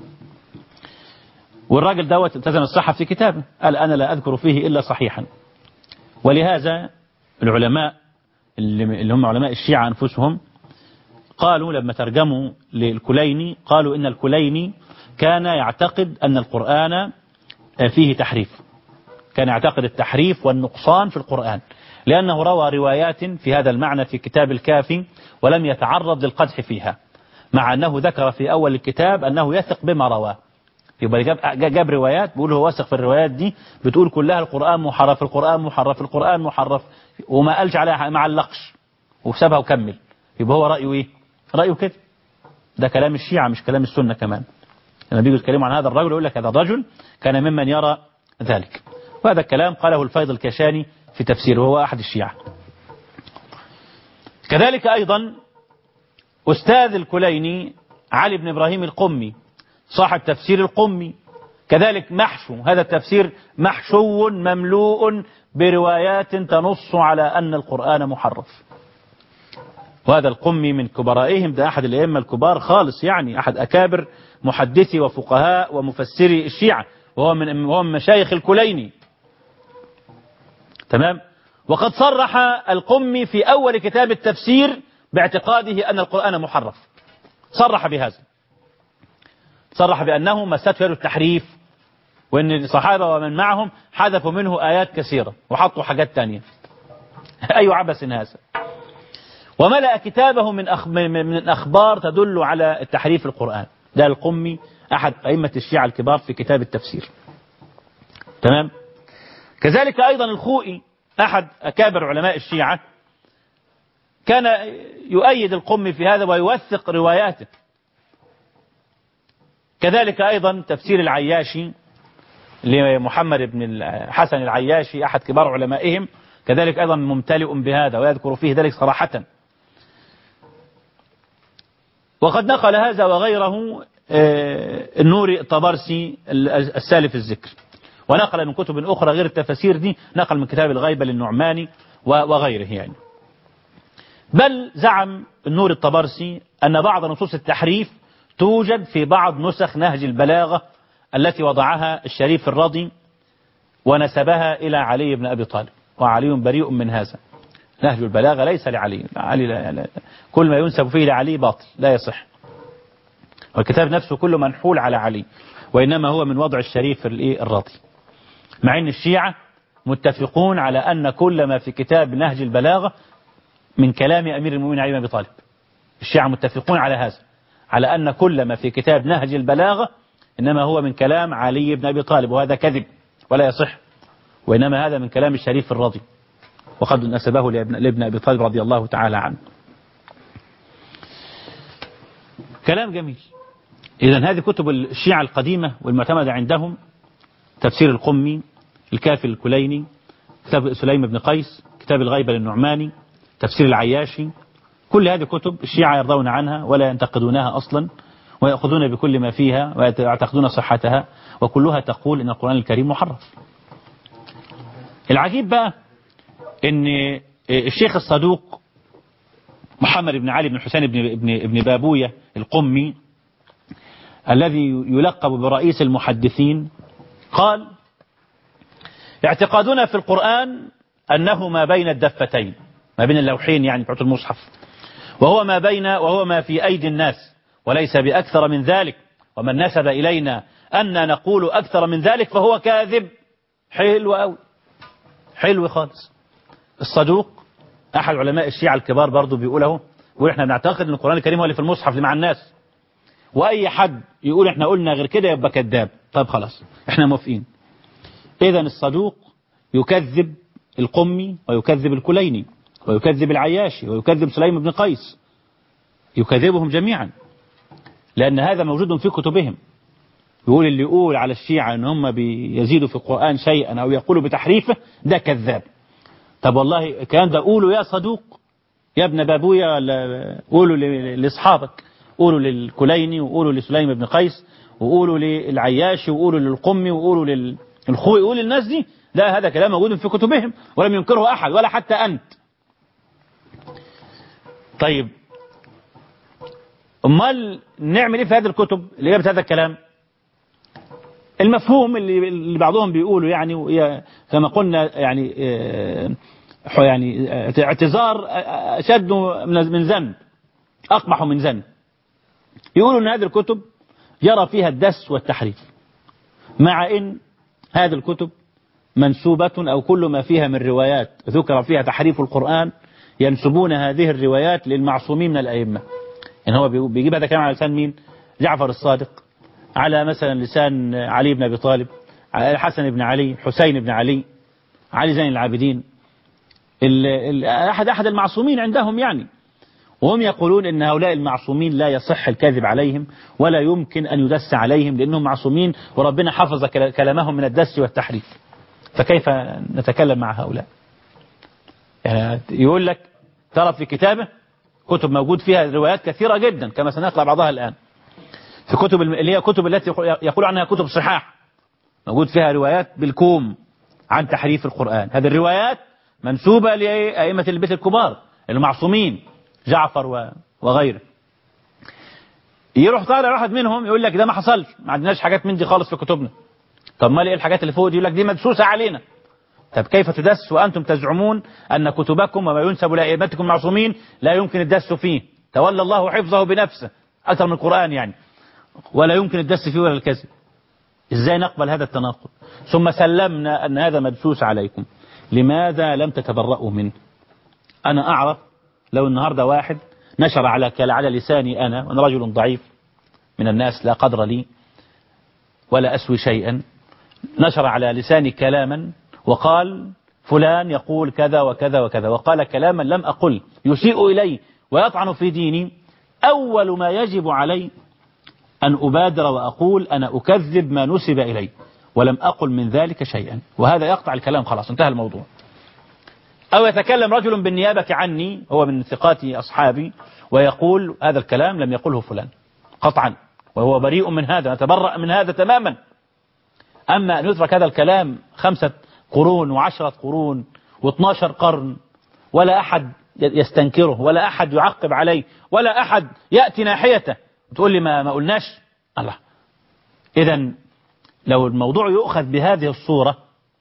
والراجل دوت التزم الصحة في كتابه قال أنا لا أذكر فيه إلا صحيحا ولهذا العلماء اللي هم علماء الشيعة أنفسهم قالوا لما ترجموا للكليني قالوا إن الكليني كان يعتقد أن القرآن فيه تحريف كان يعتقد التحريف والنقصان في القرآن لأنه روى روايات في هذا المعنى في كتاب الكافي ولم يتعرض للقدح فيها مع أنه ذكر في أول الكتاب أنه يثق بما رواه يبقى جاب, جاب روايات بيقول هو واثق في الروايات دي بتقول كلها القرآن محرف القرآن محرف القرآن محرف وما قالش عليها ما علقش وسابها وكمل يبقى هو رأيه ايه رأيه كده ده كلام الشيعة مش كلام السنة كمان لما بيجوا يتكلموا عن هذا الرجل يقول لك هذا الرجل كان ممن يرى ذلك وهذا الكلام قاله الفيض الكشاني في تفسيره وهو أحد الشيعة كذلك أيضا أستاذ الكليني علي بن إبراهيم القمي صاحب تفسير القمي كذلك محشو هذا التفسير محشو مملوء بروايات تنص على أن القرآن محرف وهذا القمي من كبرائهم ده أحد الأئمة الكبار خالص يعني أحد أكابر محدثي وفقهاء ومفسري الشيعة وهو من وهو من مشايخ الكليني تمام وقد صرح القمي في أول كتاب التفسير باعتقاده أن القرآن محرف صرح بهذا صرح بأنه مسته يد التحريف وأن الصحابة ومن معهم حذفوا منه آيات كثيرة وحطوا حاجات تانية أي عبث هذا وملأ كتابه من أخ... من أخبار تدل على التحريف القرآن ده القمي أحد أئمة الشيعة الكبار في كتاب التفسير تمام كذلك أيضا الخوئي أحد أكابر علماء الشيعة كان يؤيد القمي في هذا ويوثق رواياته كذلك أيضا تفسير العياشي لمحمد بن الحسن العياشي أحد كبار علمائهم كذلك أيضا ممتلئ بهذا ويذكر فيه ذلك صراحة وقد نقل هذا وغيره النوري الطبرسي السالف الذكر ونقل من كتب أخرى غير التفاسير دي نقل من كتاب الغيبة للنعماني وغيره يعني بل زعم النور الطبرسي أن بعض نصوص التحريف توجد في بعض نسخ نهج البلاغة التي وضعها الشريف الرضي ونسبها إلى علي بن أبي طالب وعلي بريء من هذا نهج البلاغة ليس لعلي علي لا لا كل ما ينسب فيه لعلي باطل لا يصح والكتاب نفسه كله منحول على علي وإنما هو من وضع الشريف الراضي مع أن الشيعة متفقون على أن كل ما في كتاب نهج البلاغة من كلام أمير المؤمنين علي بن أبي طالب الشيعة متفقون على هذا على أن كل ما في كتاب نهج البلاغة إنما هو من كلام علي بن أبي طالب وهذا كذب ولا يصح وإنما هذا من كلام الشريف الرضي وقد نسبه لابن أبي طالب رضي الله تعالى عنه كلام جميل إذا هذه كتب الشيعة القديمة والمعتمدة عندهم تفسير القمي الكافي الكليني كتاب سليم بن قيس كتاب الغيبة للنعماني تفسير العياشي كل هذه كتب الشيعة يرضون عنها ولا ينتقدونها أصلا ويأخذون بكل ما فيها ويعتقدون صحتها وكلها تقول إن القرآن الكريم محرف العجيب بقى ان الشيخ الصدوق محمد بن علي بن حسين بن, بن, بن بابوية القمي الذي يلقب برئيس المحدثين قال اعتقادنا في القرآن أنه ما بين الدفتين ما بين اللوحين يعني بتوع المصحف وهو ما بين وهو ما في أيدي الناس وليس بأكثر من ذلك ومن نسب إلينا أن نقول أكثر من ذلك فهو كاذب حلو أوي حلو خالص الصدوق أحد علماء الشيعة الكبار برضه بيقول اهو بيقول احنا بنعتقد ان القرآن الكريم هو اللي في المصحف اللي مع الناس وأي حد يقول احنا قلنا غير كده يبقى كذاب طيب خلاص احنا موافقين إذا الصدوق يكذب القمي ويكذب الكليني ويكذب العياشي ويكذب سليم بن قيس يكذبهم جميعا لأن هذا موجود في كتبهم يقول اللي يقول على الشيعة ان هم بيزيدوا في القرآن شيئا او يقولوا بتحريفه ده كذاب طب والله الكلام ده قولوا يا صدوق يا ابن بابويا ولا قولوا ل- لاصحابك قولوا للكليني وقولوا لسليم بن قيس وقولوا للعياشي وقولوا للقمي وقولوا للخوي قول للناس دي لا هذا كلام موجود في كتبهم ولم ينكره احد ولا حتى انت طيب امال نعمل ايه في هذه الكتب اللي جابت هذا الكلام المفهوم اللي اللي بعضهم بيقولوا يعني وهي كما قلنا يعني آه، يعني آه، اعتذار آه، اشد من من ذنب اقبح من ذنب يقولوا ان هذه الكتب يرى فيها الدس والتحريف مع ان هذه الكتب منسوبة او كل ما فيها من روايات ذكر فيها تحريف القرآن ينسبون هذه الروايات للمعصومين من الائمة يعني هو بيقول- بيجيب هذا كلام على لسان مين جعفر الصادق على مثلا لسان علي بن أبي طالب على الحسن بن علي حسين بن علي علي زين العابدين ال- ال- أحد أحد المعصومين عندهم يعني وهم يقولون ان هؤلاء المعصومين لا يصح الكذب عليهم ولا يمكن ان يدس عليهم لانهم معصومين وربنا حفظ كلا- كلامهم من الدس والتحريف فكيف نتكلم مع هؤلاء يعني يقول لك ترى في كتابه كتب موجود فيها روايات كثيرة جدا كما سنقرأ بعضها الآن في كتب الم- اللي هي كتب التي يقول عنها كتب صحاح موجود فيها روايات بالكوم عن تحريف القرآن هذه الروايات منسوبة لأئمة البيت الكبار المعصومين جعفر و- وغيره يروح طالع واحد منهم يقول لك ده ما حصلش ما عندناش حاجات من دي خالص في كتبنا طب ما ايه الحاجات اللي فوق دي يقول لك دي مدسوسة علينا طب كيف تدس وأنتم تزعمون أن كتبكم وما ينسب لأئمتكم المعصومين لا يمكن الدس فيه تولى الله حفظه بنفسه أكثر من القرآن يعني ولا يمكن الدس فيه ولا الكذب إزاي نقبل هذا التناقض ثم سلمنا أن هذا مدسوس عليكم لماذا لم تتبرؤوا منه أنا أعرف لو النهاردة واحد نشر على على لساني أنا وأنا رجل ضعيف من الناس لا قدر لي ولا أسوي شيئا نشر على لساني كلاما وقال فلان يقول كذا وكذا وكذا وقال كلاما لم أقل يسيء إلي ويطعن في ديني أول ما يجب علي أن أبادر وأقول أنا أكذب ما نسب إلي ولم أقل من ذلك شيئا وهذا يقطع الكلام خلاص انتهى الموضوع أو يتكلم رجل بالنيابة عني هو من ثقات أصحابي ويقول هذا الكلام لم يقله فلان قطعا وهو بريء من هذا نتبرأ من هذا تماما أما أن يترك هذا الكلام خمسة قرون وعشرة قرون واثناشر قرن ولا أحد يستنكره ولا أحد يعقب عليه ولا أحد يأتي ناحيته تقول لي ما, ما قلناش الله إذا لو الموضوع يؤخذ بهذه الصورة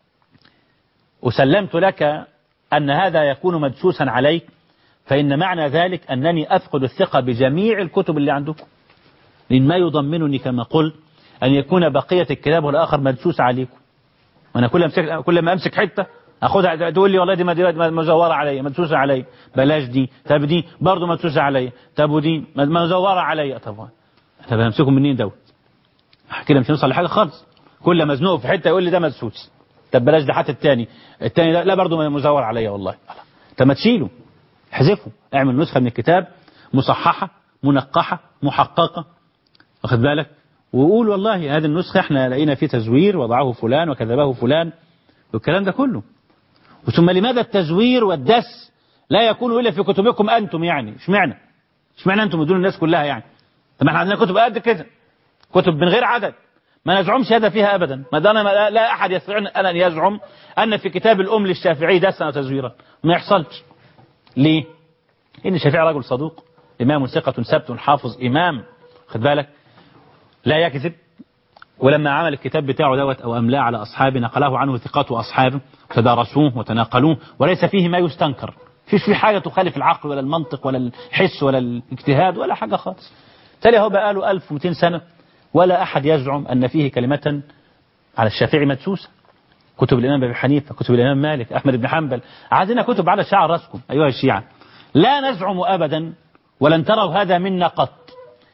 وسلمت لك أن هذا يكون مدسوسا عليك فإن معنى ذلك أنني أفقد الثقة بجميع الكتب اللي عندكم لأن ما يضمنني كما قلت أن يكون بقية الكتاب والآخر مدسوس عليكم وأنا كل أمسك كل ما أمسك حتة أخذها تقول لي والله دي مزورة علي مدسوسة علي بلاش دي طب دي برضه مدسوسة علي طب ودي مزورة علي طب طب همسكهم منين دوت كده مش هنوصل لحاجة خالص كل مزنوق في حتة يقول لي ده مدسوس طب بلاش ده حتى التاني التاني لا, لا برضه مزور عليا والله طب ما تشيله احذفه اعمل نسخة من الكتاب مصححة منقحة محققة واخد بالك وقول والله هذه النسخة احنا لقينا فيه تزوير وضعه فلان وكذبه فلان والكلام ده كله ثم لماذا التزوير والدس لا يكون إلا في كتبكم أنتم يعني اشمعنى اشمعنى أنتم دون الناس كلها يعني طب احنا عندنا كتب قد كده كتب من غير عدد ما نزعمش هذا فيها أبدا ما دام لا أحد يستطيع أن يزعم أن في كتاب الأم للشافعي دسا أو تزويرا ما يحصلش ليه إن الشافعي رجل صدوق إمام ثقة سبت حافظ إمام خد بالك لا يكذب ولما عمل الكتاب بتاعه دوت أو أملاه على أصحابه نقله عنه ثقات وأصحابه تدارسوه وتناقلوه وليس فيه ما يستنكر فيش في حاجة تخالف العقل ولا المنطق ولا الحس ولا الاجتهاد ولا حاجة خالص تالي هو بقى له 1200 سنة ولا أحد يزعم أن فيه كلمة على الشافعي مدسوسة كتب الإمام أبي حنيفة كتب الإمام مالك أحمد بن حنبل عندنا كتب على شعر راسكم أيها الشيعة لا نزعم أبدا ولن تروا هذا منا قط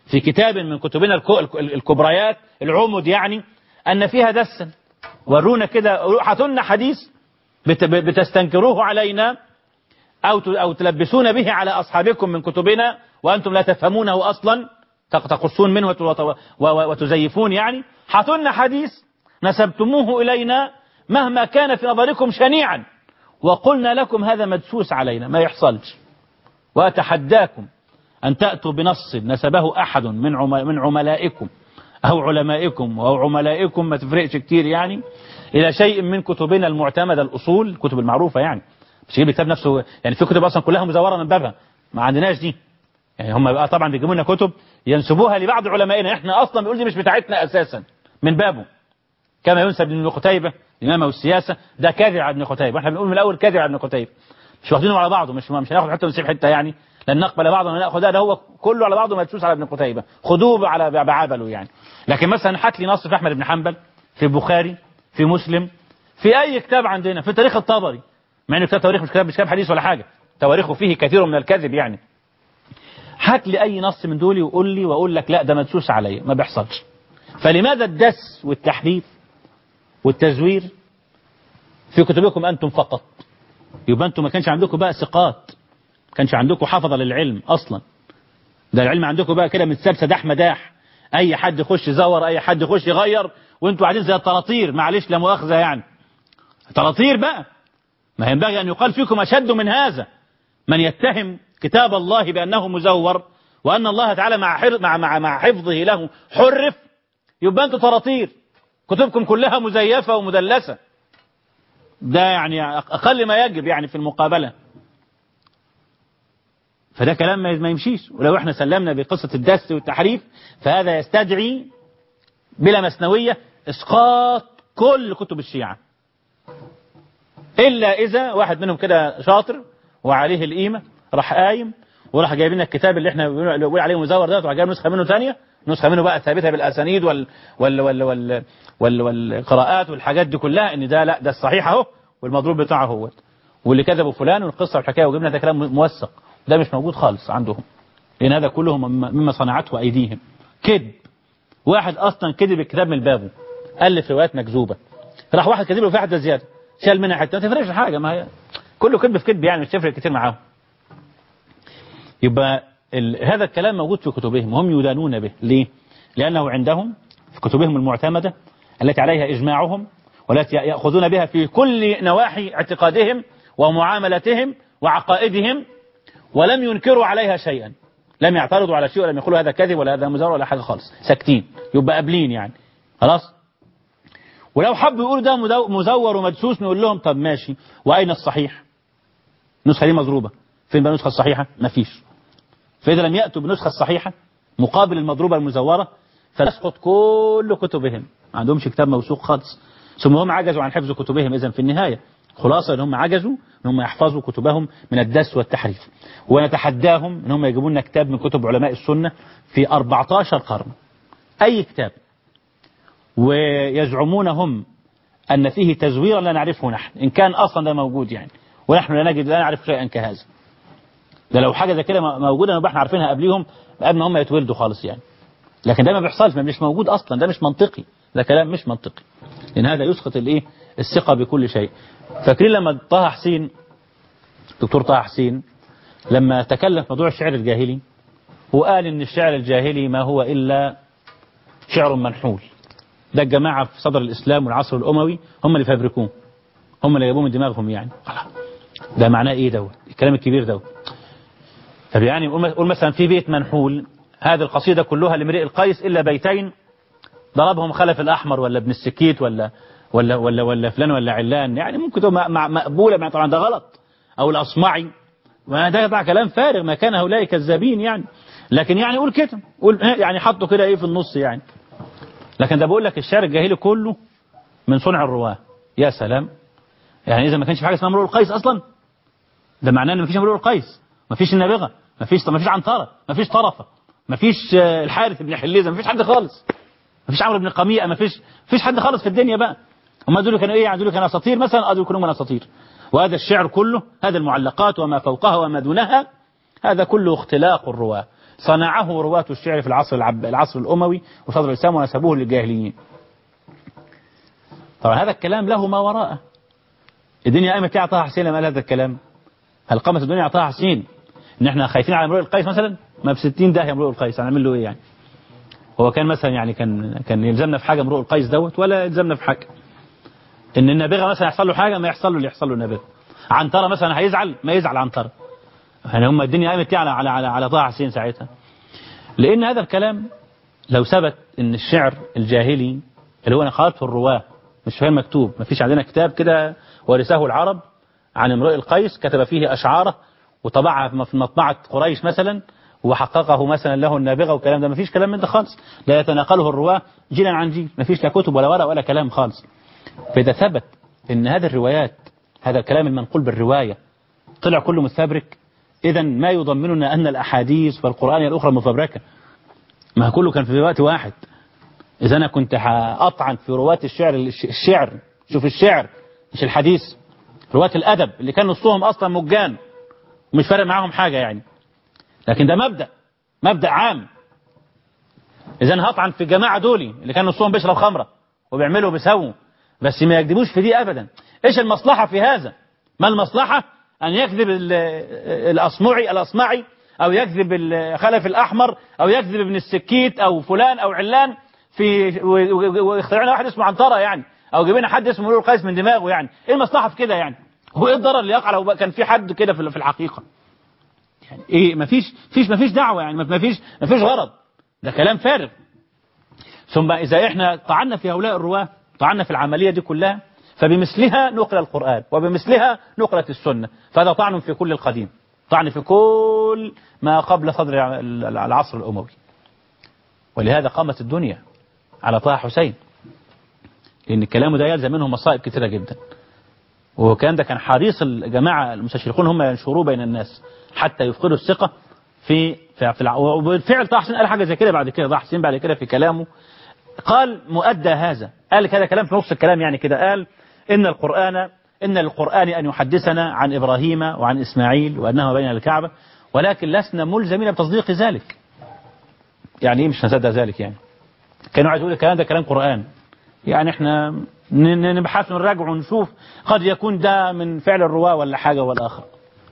في كتاب من كتبنا الك- الكبريات العمد يعني أن فيها دسا ورونا كده هاتوا لنا حديث بت- بتستنكروه علينا أو ت- أو تلبسون به على أصحابكم من كتبنا وأنتم لا تفهمونه أصلا تق- تقصون منه وت- وت- و- و- وتزيفون يعني هاتوا لنا حديث نسبتموه إلينا مهما كان في نظركم شنيعا وقلنا لكم هذا مدسوس علينا ما يحصلش وأتحداكم أن تأتوا بنص نسبه أحد من عم- من عملائكم أو علمائكم أو عملائكم ما تفرقش كتير يعني إلى شيء من كتبنا المعتمدة الأصول الكتب المعروفة يعني مش يجيب الكتاب نفسه يعني في كتب أصلا كلها مزورة من بابها ما عندناش دي يعني هم بقى طبعا بيجيبوا لنا كتب ينسبوها لبعض علمائنا احنا اصلا بيقول دي مش بتاعتنا اساسا من بابه كما ينسب لابن قتيبة الإمامة والسياسة ده كاذب على ابن قتيبة واحنا بنقول من الأول كاذب على ابن قتيبة مش واخدينه على بعضه مش مش هناخد حتة ونسيب حتة يعني لن نقبل بعضا ولا ناخد ده, ده هو كله على بعضه مدسوس على ابن قتيبة خدوه على بعبله يعني لكن مثلا هات لي نص في أحمد بن حنبل في البخاري في مسلم في أي كتاب عندنا في تاريخ الطبري مع إنه كتاب تواريخ مش كتاب مش كتاب حديث ولا حاجة تواريخه فيه كثير من الكذب يعني هات لي أي نص من دول وقول لي وأقول لك لا ده مدسوس عليا ما بيحصلش فلماذا الدس والتحريف والتزوير في كتبكم أنتم فقط يبقى أنتم ما كانش عندكم بقى ثقات ما كانش عندكم حفظة للعلم أصلا ده العلم عندكم بقى كده متساب دح مداح أي حد يخش يزور أي حد يخش يغير وأنتوا قاعدين زي الطراطير معلش لا مؤاخذة يعني طراطير بقى ما ينبغي أن يقال فيكم أشد من هذا من يتهم كتاب الله بأنه مزور وأن الله تعالى مع حر- مع مع مع حفظه له حرف يبقى أنتوا طراطير كتبكم كلها مزيفة ومدلسة ده يعني أقل ما يجب يعني في المقابلة فده كلام ما ما يمشيش ولو احنا سلمنا بقصة الدس والتحريف فهذا يستدعي بلا مسنوية اسقاط كل كتب الشيعة إلا إذا واحد منهم كده شاطر وعليه القيمة راح قايم وراح جايب لنا الكتاب اللي احنا بنقول بنقول عليه مزور ده وراح جايب نسخة منه ثانية نسخة منه بقى ثابتة بالأسانيد وال وال وال وال وال والقراءات والحاجات دي كلها إن ده لا ده الصحيح أهو والمضروب بتاعه هو واللي كذبوا فلان والقصة والحكاية وجبنا ده كلام موثق ده مش موجود خالص عندهم لأن هذا كله مما مما صنعته أيديهم كذب واحد أصلا كذب الكتاب من بابه ألف روايات مكذوبة راح واحد كذب له في حتة زيادة شال منها حتة ما تفرقش حاجة ما هي كله كذب في كذب يعني مش تفرق كتير معاهم يبقى ال... هذا الكلام موجود في كتبهم وهم يدانون به ليه؟ لأنه عندهم في كتبهم المعتمدة التي عليها إجماعهم والتي يأخذون بها في كل نواحي اعتقادهم ومعاملتهم وعقائدهم ولم ينكروا عليها شيئا لم يعترضوا على شيء ولم يقولوا هذا كذب ولا هذا مزار ولا حاجة خالص ساكتين يبقى قابلين يعني خلاص ولو حبوا يقولوا ده مدو- مزور ومدسوس نقول لهم طب ماشي وأين الصحيح النسخة دي مضروبة فين بقى النسخة الصحيحة مفيش فإذا لم يأتوا بالنسخة الصحيحة مقابل المضروبة المزورة فنسقط كل كتبهم ما عندهمش كتاب موثوق خالص ثم هم عجزوا عن حفظ كتبهم إذا في النهاية خلاصة ان هم عجزوا ان هم يحفظوا كتبهم من الدس والتحريف ونتحداهم ان هم يجيبوا لنا كتاب من كتب علماء السنة في 14 قرن أي كتاب ويزعمون هم أن فيه تزويرا لا نعرفه نحن إن كان أصلا ده موجود يعني ونحن لا نجد لا نعرف شيئا كهذا ده لو حاجة زي كده موجودة نبقى احنا عارفينها قبليهم قبل ما هم يتولدوا خالص يعني لكن ده ما بيحصلش ما مش موجود أصلا ده مش منطقي ده كلام مش منطقي لأن هذا يسقط الايه الثقة بكل شيء فاكرين لما طه حسين دكتور طه حسين لما تكلم في موضوع الشعر الجاهلي وقال ان الشعر الجاهلي ما هو إلا شعر منحول ده الجماعة في صدر الإسلام والعصر الأموي هم اللي فابركوه هم اللي جابوه من دماغهم يعني ده معناه ايه دوت الكلام الكبير دوت طب يعني قول قول مثلا في بيت منحول هذه القصيدة كلها لامرئ القيس إلا بيتين ضربهم خلف الأحمر ولا ابن السكيت ولا ولا ولا ولا فلان ولا علان يعني ممكن تبقى مع- مقبولة مع- طبعا ده غلط أو الأصمعي ما ده يطلع كلام فارغ ما كان هؤلاء كذابين يعني لكن يعني قول كده قول يعني حطوا كده ايه في النص يعني لكن ده بقول لك الشعر الجاهلي كله من صنع الرواه يا سلام يعني اذا ما كانش في حاجه اسمها امرؤ القيس اصلا ده معناه ان ما فيش امرؤ القيس ما فيش النابغه ما فيش ما فيش عنتره ما فيش طرفه ما فيش آه، الحارث بن حليزه ما فيش حد خالص ما فيش عمرو بن قميئه ما فيش ما فيش حد خالص في الدنيا بقى هم دول كانوا ايه يعني دول كانوا اساطير مثلا اه دول كانوا من اساطير وهذا الشعر كله هذا المعلقات وما فوقها وما دونها هذا كله اختلاق الرواه صنعه رواة الشعر في العصر العب... العصر الأموي وصدر الإسلام ونسبوه للجاهليين طبعا هذا الكلام له ما وراءه الدنيا قامت ليه على طه حسين لما قال هذا الكلام هل قامت الدنيا على طه حسين ان احنا خايفين على امرؤ القيس مثلا ما ب 60 ده امرؤ القيس هنعمل له ايه يعني هو كان مثلا يعني كان كان يلزمنا في حاجه امرؤ القيس دوت ولا يلزمنا في حاجه ان النابغه مثلا يحصل له حاجه ما يحصل له اللي يحصل له النابغه عنتره مثلا هيزعل ما يزعل عنتره يعني هم الدنيا قامت ليه على على على, على طه حسين ساعتها لان هذا الكلام لو ثبت ان الشعر الجاهلي اللي هو نقلته الرواه مش فاهم مكتوب ما فيش عندنا كتاب كده ورثه العرب عن امرؤ القيس كتب فيه أشعاره وطبعها في مطبعة قريش مثلا وحققه مثلا له النابغة والكلام ده ما فيش كلام من ده خالص لا يتناقله الرواة جيلا عن جيل ما فيش لا كتب ولا ورق ولا كلام خالص فإذا ثبت ان هذه الروايات هذا الكلام المنقول بالرواية طلع كله مستبرك إذا ما يضمننا أن الأحاديث والقرآن الأخرى مفبركة ما كله كان في وقت واحد إذا أنا كنت أطعن في رواة الشعر الشعر شوف الشعر مش الحديث رواة الأدب اللي كان نصهم أصلا مجان ومش فارق معاهم حاجة يعني لكن ده مبدأ مبدأ عام إذا هطعن في الجماعة دولي اللي كان نصهم بيشرب خمرة وبيعملوا وبيسووا بس ما يكذبوش في دي أبدا إيش المصلحة في هذا ما المصلحة أن يكذب الأصمعي الأصمعي أو يكذب الخلف الأحمر أو يكذب ابن السكيت أو فلان أو علان في ويخترعنا واحد اسمه عنترة يعني او جايبين حد اسمه نور القيس من دماغه يعني ايه المصلحه في كده يعني هو ايه الضرر اللي يقع لو كان في حد كده في في الحقيقه يعني ايه مفيش فيش مفيش دعوه يعني مفيش مفيش غرض ده كلام فارغ ثم اذا احنا طعنا في هؤلاء الرواه طعنا في العمليه دي كلها فبمثلها نقل القران وبمثلها نقلت السنه فهذا طعن في كل القديم طعن في كل ما قبل صدر العصر الاموي ولهذا قامت الدنيا على طه حسين لأن كلامه ده يلزم منه مصائب كثيرة جدا وكان ده كان حريص الجماعة المستشرقون هم ينشروه بين الناس حتى يفقدوا الثقة في في, في الع... وبالفعل طه حسين قال حاجة زي كده بعد كده طه حسين بعد كده في كلامه قال مؤدى هذا قال كده كلام في نص الكلام يعني كده قال إن القرآن إن للقرآن أن يحدثنا عن إبراهيم وعن إسماعيل وأنه بين الكعبة ولكن لسنا ملزمين بتصديق ذلك يعني إيه مش نصدق ذلك يعني كانوا عايز يقول الكلام ده كلام قرآن يعني احنا نبحث ونراجع ونشوف قد يكون ده من فعل الرواة ولا حاجة ولا آخر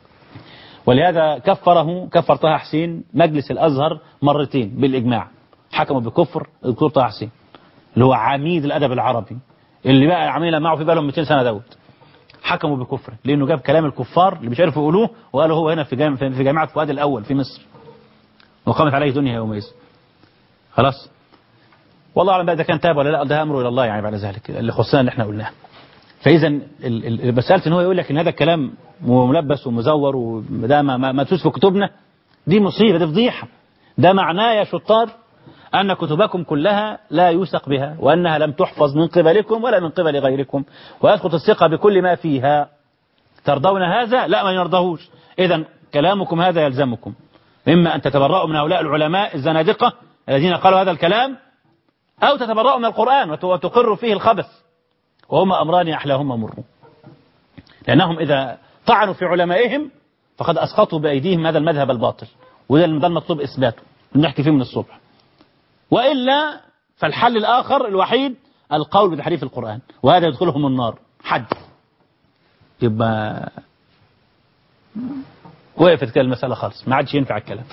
ولهذا كفره كفر طه حسين مجلس الأزهر مرتين بالإجماع حكموا بكفر الدكتور طه حسين اللي هو عميد الأدب العربي اللي بقى عاملها معه في بالهم 200 سنة دوت حكموا بكفر لأنه جاب كلام الكفار اللي مش عارفوا يقولوه وقالوا هو هنا في جامعة في جامعة فؤاد الأول في مصر وقامت عليه دنيا يومئذ خلاص والله اعلم بقى اذا كان تاب ولا لا ده امره الى الله يعني بعد ذلك اللي خصنا اللي احنا قلناه فاذا مساله ان هو يقول لك ان هذا الكلام ملبس ومزور وده ما, ما, ما في كتبنا دي مصيبه دي فضيحه ده معناه يا شطار أن كتبكم كلها لا يوثق بها وأنها لم تحفظ من قبلكم ولا من قبل غيركم ويسقط الثقة بكل ما فيها ترضون هذا لا ما يرضهوش إذا كلامكم هذا يلزمكم إما أن تتبرأوا من هؤلاء العلماء الزنادقة الذين قالوا هذا الكلام أو تتبرأوا من القرآن وتقر فيه الخبث وهما أمران أحلاهما مر لأنهم إذا طعنوا في علمائهم فقد أسقطوا بأيديهم هذا المذهب الباطل وده المطلوب إثباته نحكي فيه من الصبح وإلا فالحل الآخر الوحيد القول بتحريف القرآن وهذا يدخلهم النار حد يبقى وقفت كده المسألة خالص ما عادش ينفع الكلام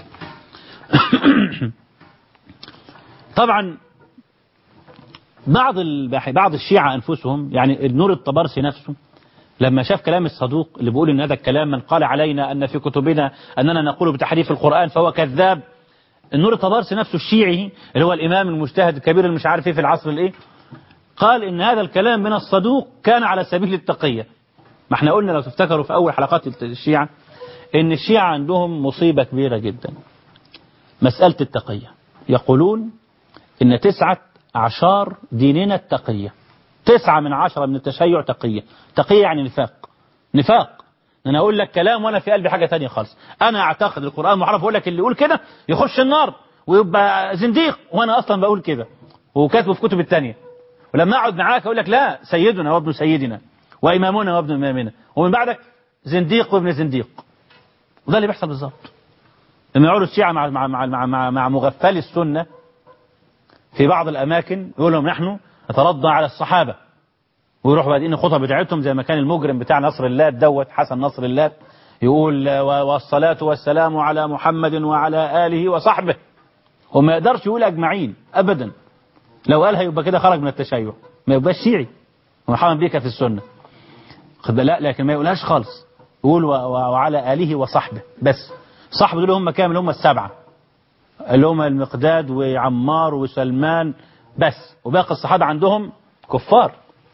طبعا بعض بعض الشيعة أنفسهم يعني النور الطبرسي نفسه لما شاف كلام الصدوق اللي بيقول ان هذا الكلام من قال علينا ان في كتبنا اننا نقول بتحريف القرآن فهو كذاب النور الطبرسي نفسه الشيعي اللي هو الامام المجتهد الكبير اللي مش عارف ايه في العصر الايه قال ان هذا الكلام من الصدوق كان على سبيل التقية ما احنا قلنا لو تفتكروا في اول حلقات الشيعة ان الشيعة عندهم مصيبة كبيرة جدا مسألة التقية يقولون ان تسعة أعشار ديننا التقية تسعة من عشرة من التشيع تقية تقية يعني نفاق نفاق أنا أقول لك كلام وأنا في قلبي حاجة تانية خالص أنا أعتقد القرآن محرف أقول لك اللي يقول كده يخش النار ويبقى زنديق وأنا أصلا بقول كده وكاتبه في كتب التانية ولما أقعد معاك أقول لك لا سيدنا وابن سيدنا وإمامنا وابن إمامنا ومن بعدك زنديق وابن زنديق وده اللي بيحصل بالظبط لما يقعدوا الشيعة مع مع مع مع, مع, مع مغفلي السنة في بعض الأماكن يقول لهم نحن نترضى على الصحابة ويروحوا بادئين الخطب بتاعتهم زي ما كان المجرم بتاع نصر الله دوت حسن نصر الله يقول والصلاة والسلام على محمد وعلى آله وصحبه وما يقدرش يقول أجمعين أبدا لو قالها يبقى كده خرج من التشيع ما يبقاش شيعي ومحمد بيك في السنة لا لكن ما يقولهاش خالص يقول وعلى آله وصحبه بس صحبه دول هم كامل هم السبعة اللي هم المقداد وعمار وسلمان بس وباقي الصحابة عندهم كفار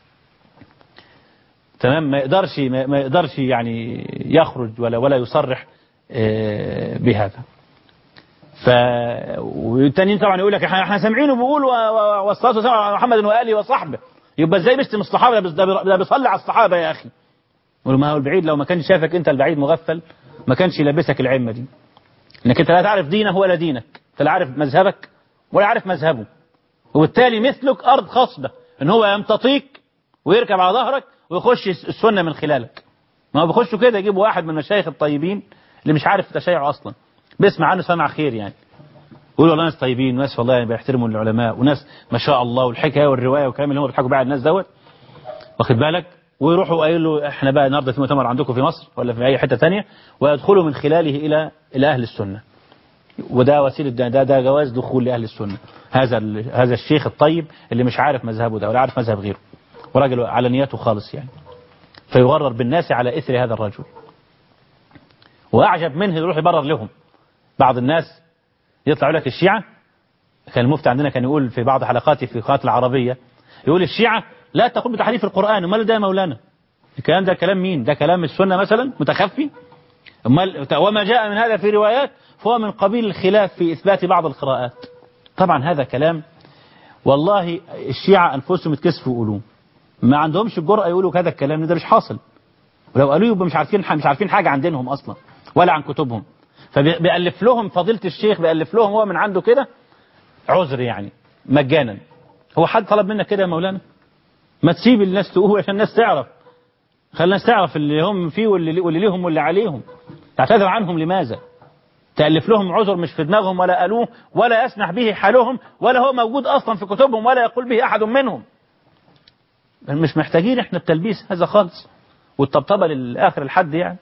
تمام ما يقدرش ما يقدرش يعني يخرج ولا ولا يصرح بهذا ف والتانيين طبعا يقول لك احنا سامعينه بيقول والصلاه والسلام على محمد واله وصحبه يبقى ازاي بيشتم الصحابه ده بيصلي على الصحابه يا اخي يقول ما هو البعيد لو ما كانش شافك انت البعيد مغفل ما كانش يلبسك العمه دي انك انت لا تعرف دينه ولا دينك انت لا عارف مذهبك ولا عارف مذهبه وبالتالي مثلك ارض خصبه ان هو يمتطيك ويركب على ظهرك ويخش السنه من خلالك ما هو بيخشوا كده يجيبوا واحد من المشايخ الطيبين اللي مش عارف تشيعه اصلا بيسمع عنه سمع خير يعني يقولوا والله ناس طيبين وناس والله يعني بيحترموا العلماء وناس ما شاء الله والحكايه والروايه والكلام اللي هم بيضحكوا بيه على الناس دوت واخد بالك ويروحوا قايل له احنا بقى النهارده في مؤتمر عندكم في مصر ولا في اي حته ثانيه ويدخلوا من خلاله الى الى اهل السنه وده وسيله ده ده, ده جواز دخول لاهل السنه هذا هذا الشيخ الطيب اللي مش عارف مذهبه ده ولا عارف مذهب غيره وراجل على نيته خالص يعني فيغرر بالناس على اثر هذا الرجل واعجب منه يروح يبرر لهم بعض الناس يطلع لك الشيعة كان المفتي عندنا كان يقول في بعض حلقاته في قناة العربية يقول الشيعة لا تقول بتحريف القرآن امال ده يا مولانا الكلام ده كلام مين ده كلام السنة مثلا متخفي امال وما جاء من هذا في روايات فهو من قبيل الخلاف في إثبات بعض القراءات طبعا هذا كلام والله الشيعة أنفسهم يتكسفوا يقولوه ما عندهمش الجرأة يقولوا هذا الكلام ده مش حاصل ولو قالوه يبقى مش عارفين مش عارفين حاجة عن دينهم أصلا ولا عن كتبهم فبيألف لهم فضيلة الشيخ بيألف لهم هو من عنده كده عذر يعني مجانا هو حد طلب منك كده يا مولانا ما تسيب الناس تقول عشان الناس تعرف خلي الناس تعرف اللي هم فيه واللي, واللي ليهم واللي عليهم تعتذر عنهم لماذا تألف لهم عذر مش في دماغهم ولا قالوه ولا يسمح به حالهم ولا هو موجود أصلا في كتبهم ولا يقول به أحد منهم مش محتاجين احنا التلبيس هذا خالص والطبطبة للآخر الحد يعني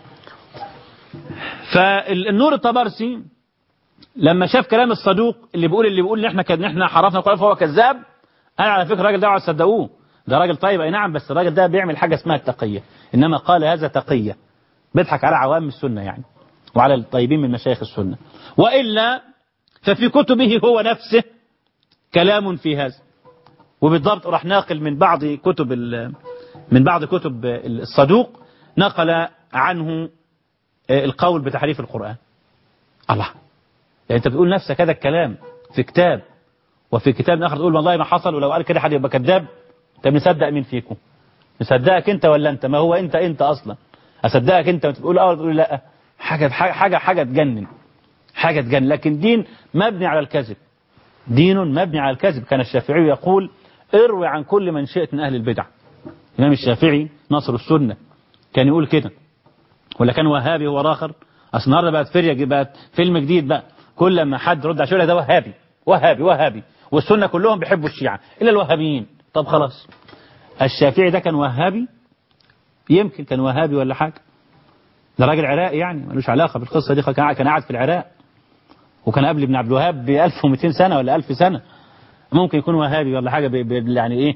فالنور الطبرسي لما شاف كلام الصدوق اللي بيقول اللي بيقول ان احنا كان احنا حرفنا القرآن فهو كذاب انا على فكره الراجل ده اوعى تصدقوه ده راجل طيب اي نعم بس الراجل ده بيعمل حاجه اسمها التقيه انما قال هذا تقيه بيضحك على عوام السنه يعني وعلى الطيبين من مشايخ السنه والا ففي كتبه هو نفسه كلام في هذا وبالضبط راح ناقل من بعض كتب من بعض كتب الصدوق نقل عنه القول بتحريف القرآن الله يعني انت بتقول نفسك هذا الكلام في كتاب وفي كتاب آخر تقول والله ما حصل ولو قال كده حد يبقى كذاب طب نصدق مين فيكم نصدقك انت ولا انت ما هو انت انت اصلا اصدقك انت وتقول اه تقول لا حاجه حاجه حاجه تجنن حاجه تجنن لكن دين مبني على الكذب دين مبني على الكذب كان الشافعي يقول اروي عن كل من شئت من اهل البدع الامام الشافعي ناصر السنه كان يقول كده ولا كان وهابي هو راخر اصل النهارده بقت فريه بقت فيلم جديد بقى كل ما حد يرد على ده وهابي وهابي وهابي والسنه كلهم بيحبوا الشيعه الا الوهابيين طب خلاص الشافعي ده كان وهابي يمكن كان وهابي ولا حاجه ده راجل عراقي يعني ملوش علاقه بالقصه دي كان قاعد في العراق وكان قبل ابن عبد الوهاب ب 1200 سنه ولا 1000 سنه ممكن يكون وهابي ولا حاجه بي بي يعني ايه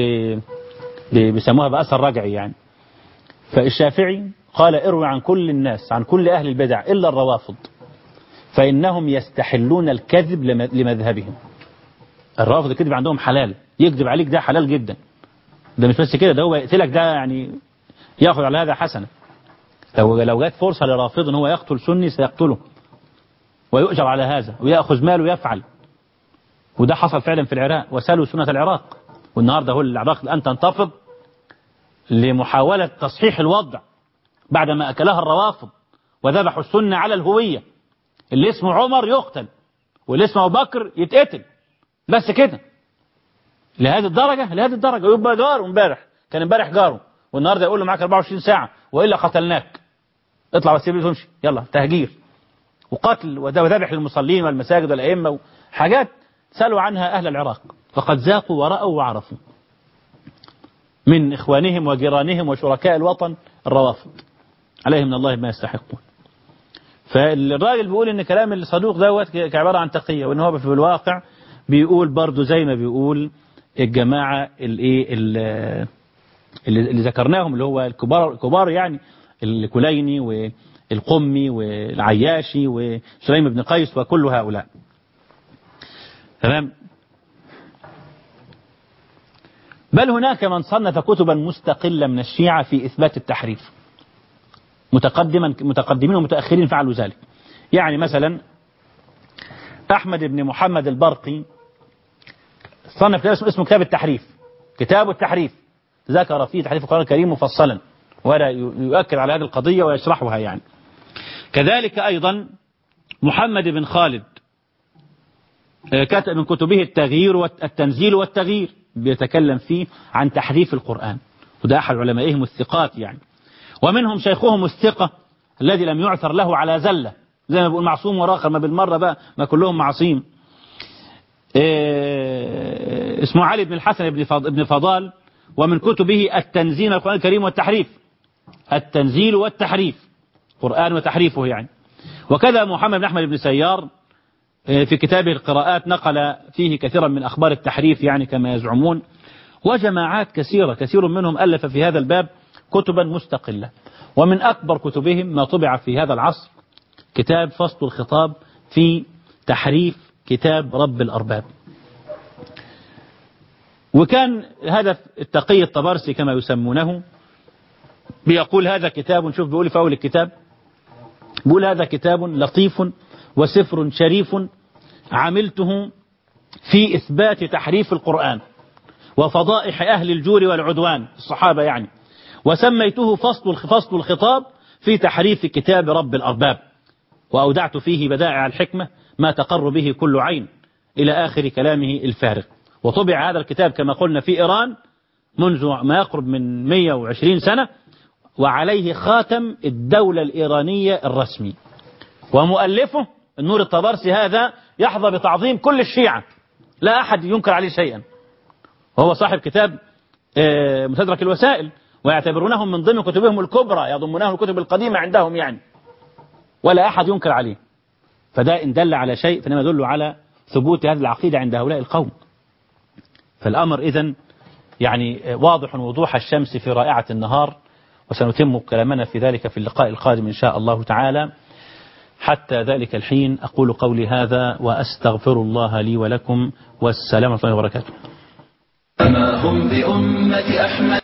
بي بيسموها باثر رجعي يعني فالشافعي قال اروي عن كل الناس عن كل أهل البدع إلا الروافض فإنهم يستحلون الكذب لمذهبهم الرافض الكذب عندهم حلال يكذب عليك ده حلال جدا ده مش بس كده ده هو يقتلك ده يعني ياخذ على هذا حسنة لو لو جت فرصة لرافض ان هو يقتل سني سيقتله ويؤجر على هذا ويأخذ ماله ويفعل وده حصل فعلا في العراق وسالوا سنة العراق والنهارده هو العراق الآن تنتفض لمحاولة تصحيح الوضع بعدما أكلها الروافض وذبحوا السنة على الهوية اللي اسمه عمر يقتل واللي اسمه أبو بكر يتقتل بس كده لهذه الدرجة لهذه الدرجة ويبقى جاره امبارح كان امبارح جاره والنهارده يقول له معاك 24 ساعة وإلا قتلناك اطلع بس تمشي يلا تهجير وقتل وذبح للمصلين والمساجد والأئمة حاجات سألوا عنها أهل العراق فقد ذاقوا ورأوا وعرفوا من إخوانهم وجيرانهم وشركاء الوطن الروافض عليهم من الله ما يستحقون فالراجل بيقول ان كلام الصدوق دوت كعبارة عن تقية وان هو في الواقع بيقول برضه زي ما بيقول الجماعة الايه اللي, اللي ذكرناهم اللي هو الكبار الكبار يعني الكليني والقمي والعياشي وسليم بن قيس وكل هؤلاء تمام بل هناك من صنف كتبا مستقلة من الشيعة في إثبات التحريف متقدما متقدمين ومتأخرين فعلوا ذلك يعني مثلا أحمد بن محمد البرقي صنف كتاب اسمه كتاب التحريف كتاب التحريف ذكر فيه تحريف القرآن الكريم مفصلا ولا يؤكد على هذه القضية ويشرحها يعني كذلك أيضا محمد بن خالد كتب من كتبه التغيير والتنزيل والتغيير بيتكلم فيه عن تحريف القرآن وده أحد علمائهم الثقات يعني ومنهم شيخهم الثقة الذي لم يعثر له على زلة زي ما بيقول معصوم وراخر ما بالمرة بقى ما كلهم معصيم إيه اسمه علي بن الحسن بن فضال ومن كتبه التنزيل القرآن الكريم والتحريف التنزيل والتحريف قرآن وتحريفه يعني وكذا محمد بن أحمد بن سيار في كتابه القراءات نقل فيه كثيرا من أخبار التحريف يعني كما يزعمون وجماعات كثيرة كثير منهم ألف في هذا الباب كتبا مستقلة ومن أكبر كتبهم ما طبع في هذا العصر كتاب فصل الخطاب في تحريف كتاب رب الأرباب وكان هدف التقي الطبرسي كما يسمونه بيقول هذا كتاب شوف بيقول في أول الكتاب بيقول هذا كتاب لطيف وسفر شريف عملته في إثبات تحريف القرآن وفضائح أهل الجور والعدوان الصحابة يعني وسميته فصل فصل الخطاب في تحريف كتاب رب الأرباب وأودعت فيه بدائع الحكمة ما تقر به كل عين إلى آخر كلامه الفارغ وطبع هذا الكتاب كما قلنا في إيران منذ ما يقرب من 120 سنة وعليه خاتم الدولة الإيرانية الرسمي ومؤلفه النور الطبرسي هذا يحظى بتعظيم كل الشيعة لا أحد ينكر عليه شيئا وهو صاحب كتاب مستدرك الوسائل ويعتبرونه من ضمن كتبهم الكبرى يضمونه الكتب القديمة عندهم يعني ولا أحد ينكر عليه فده إن دل على شيء فإنما يدل على ثبوت هذه العقيدة عند هؤلاء القوم فالأمر إذن يعني واضح وضوح الشمس في رائعة النهار وسنتم كلامنا في ذلك في اللقاء القادم إن شاء الله تعالى حتى ذلك الحين أقول قولي هذا وأستغفر الله لي ولكم والسلام عليكم ورحمة الله وبركاته فما هم بأمة أحمد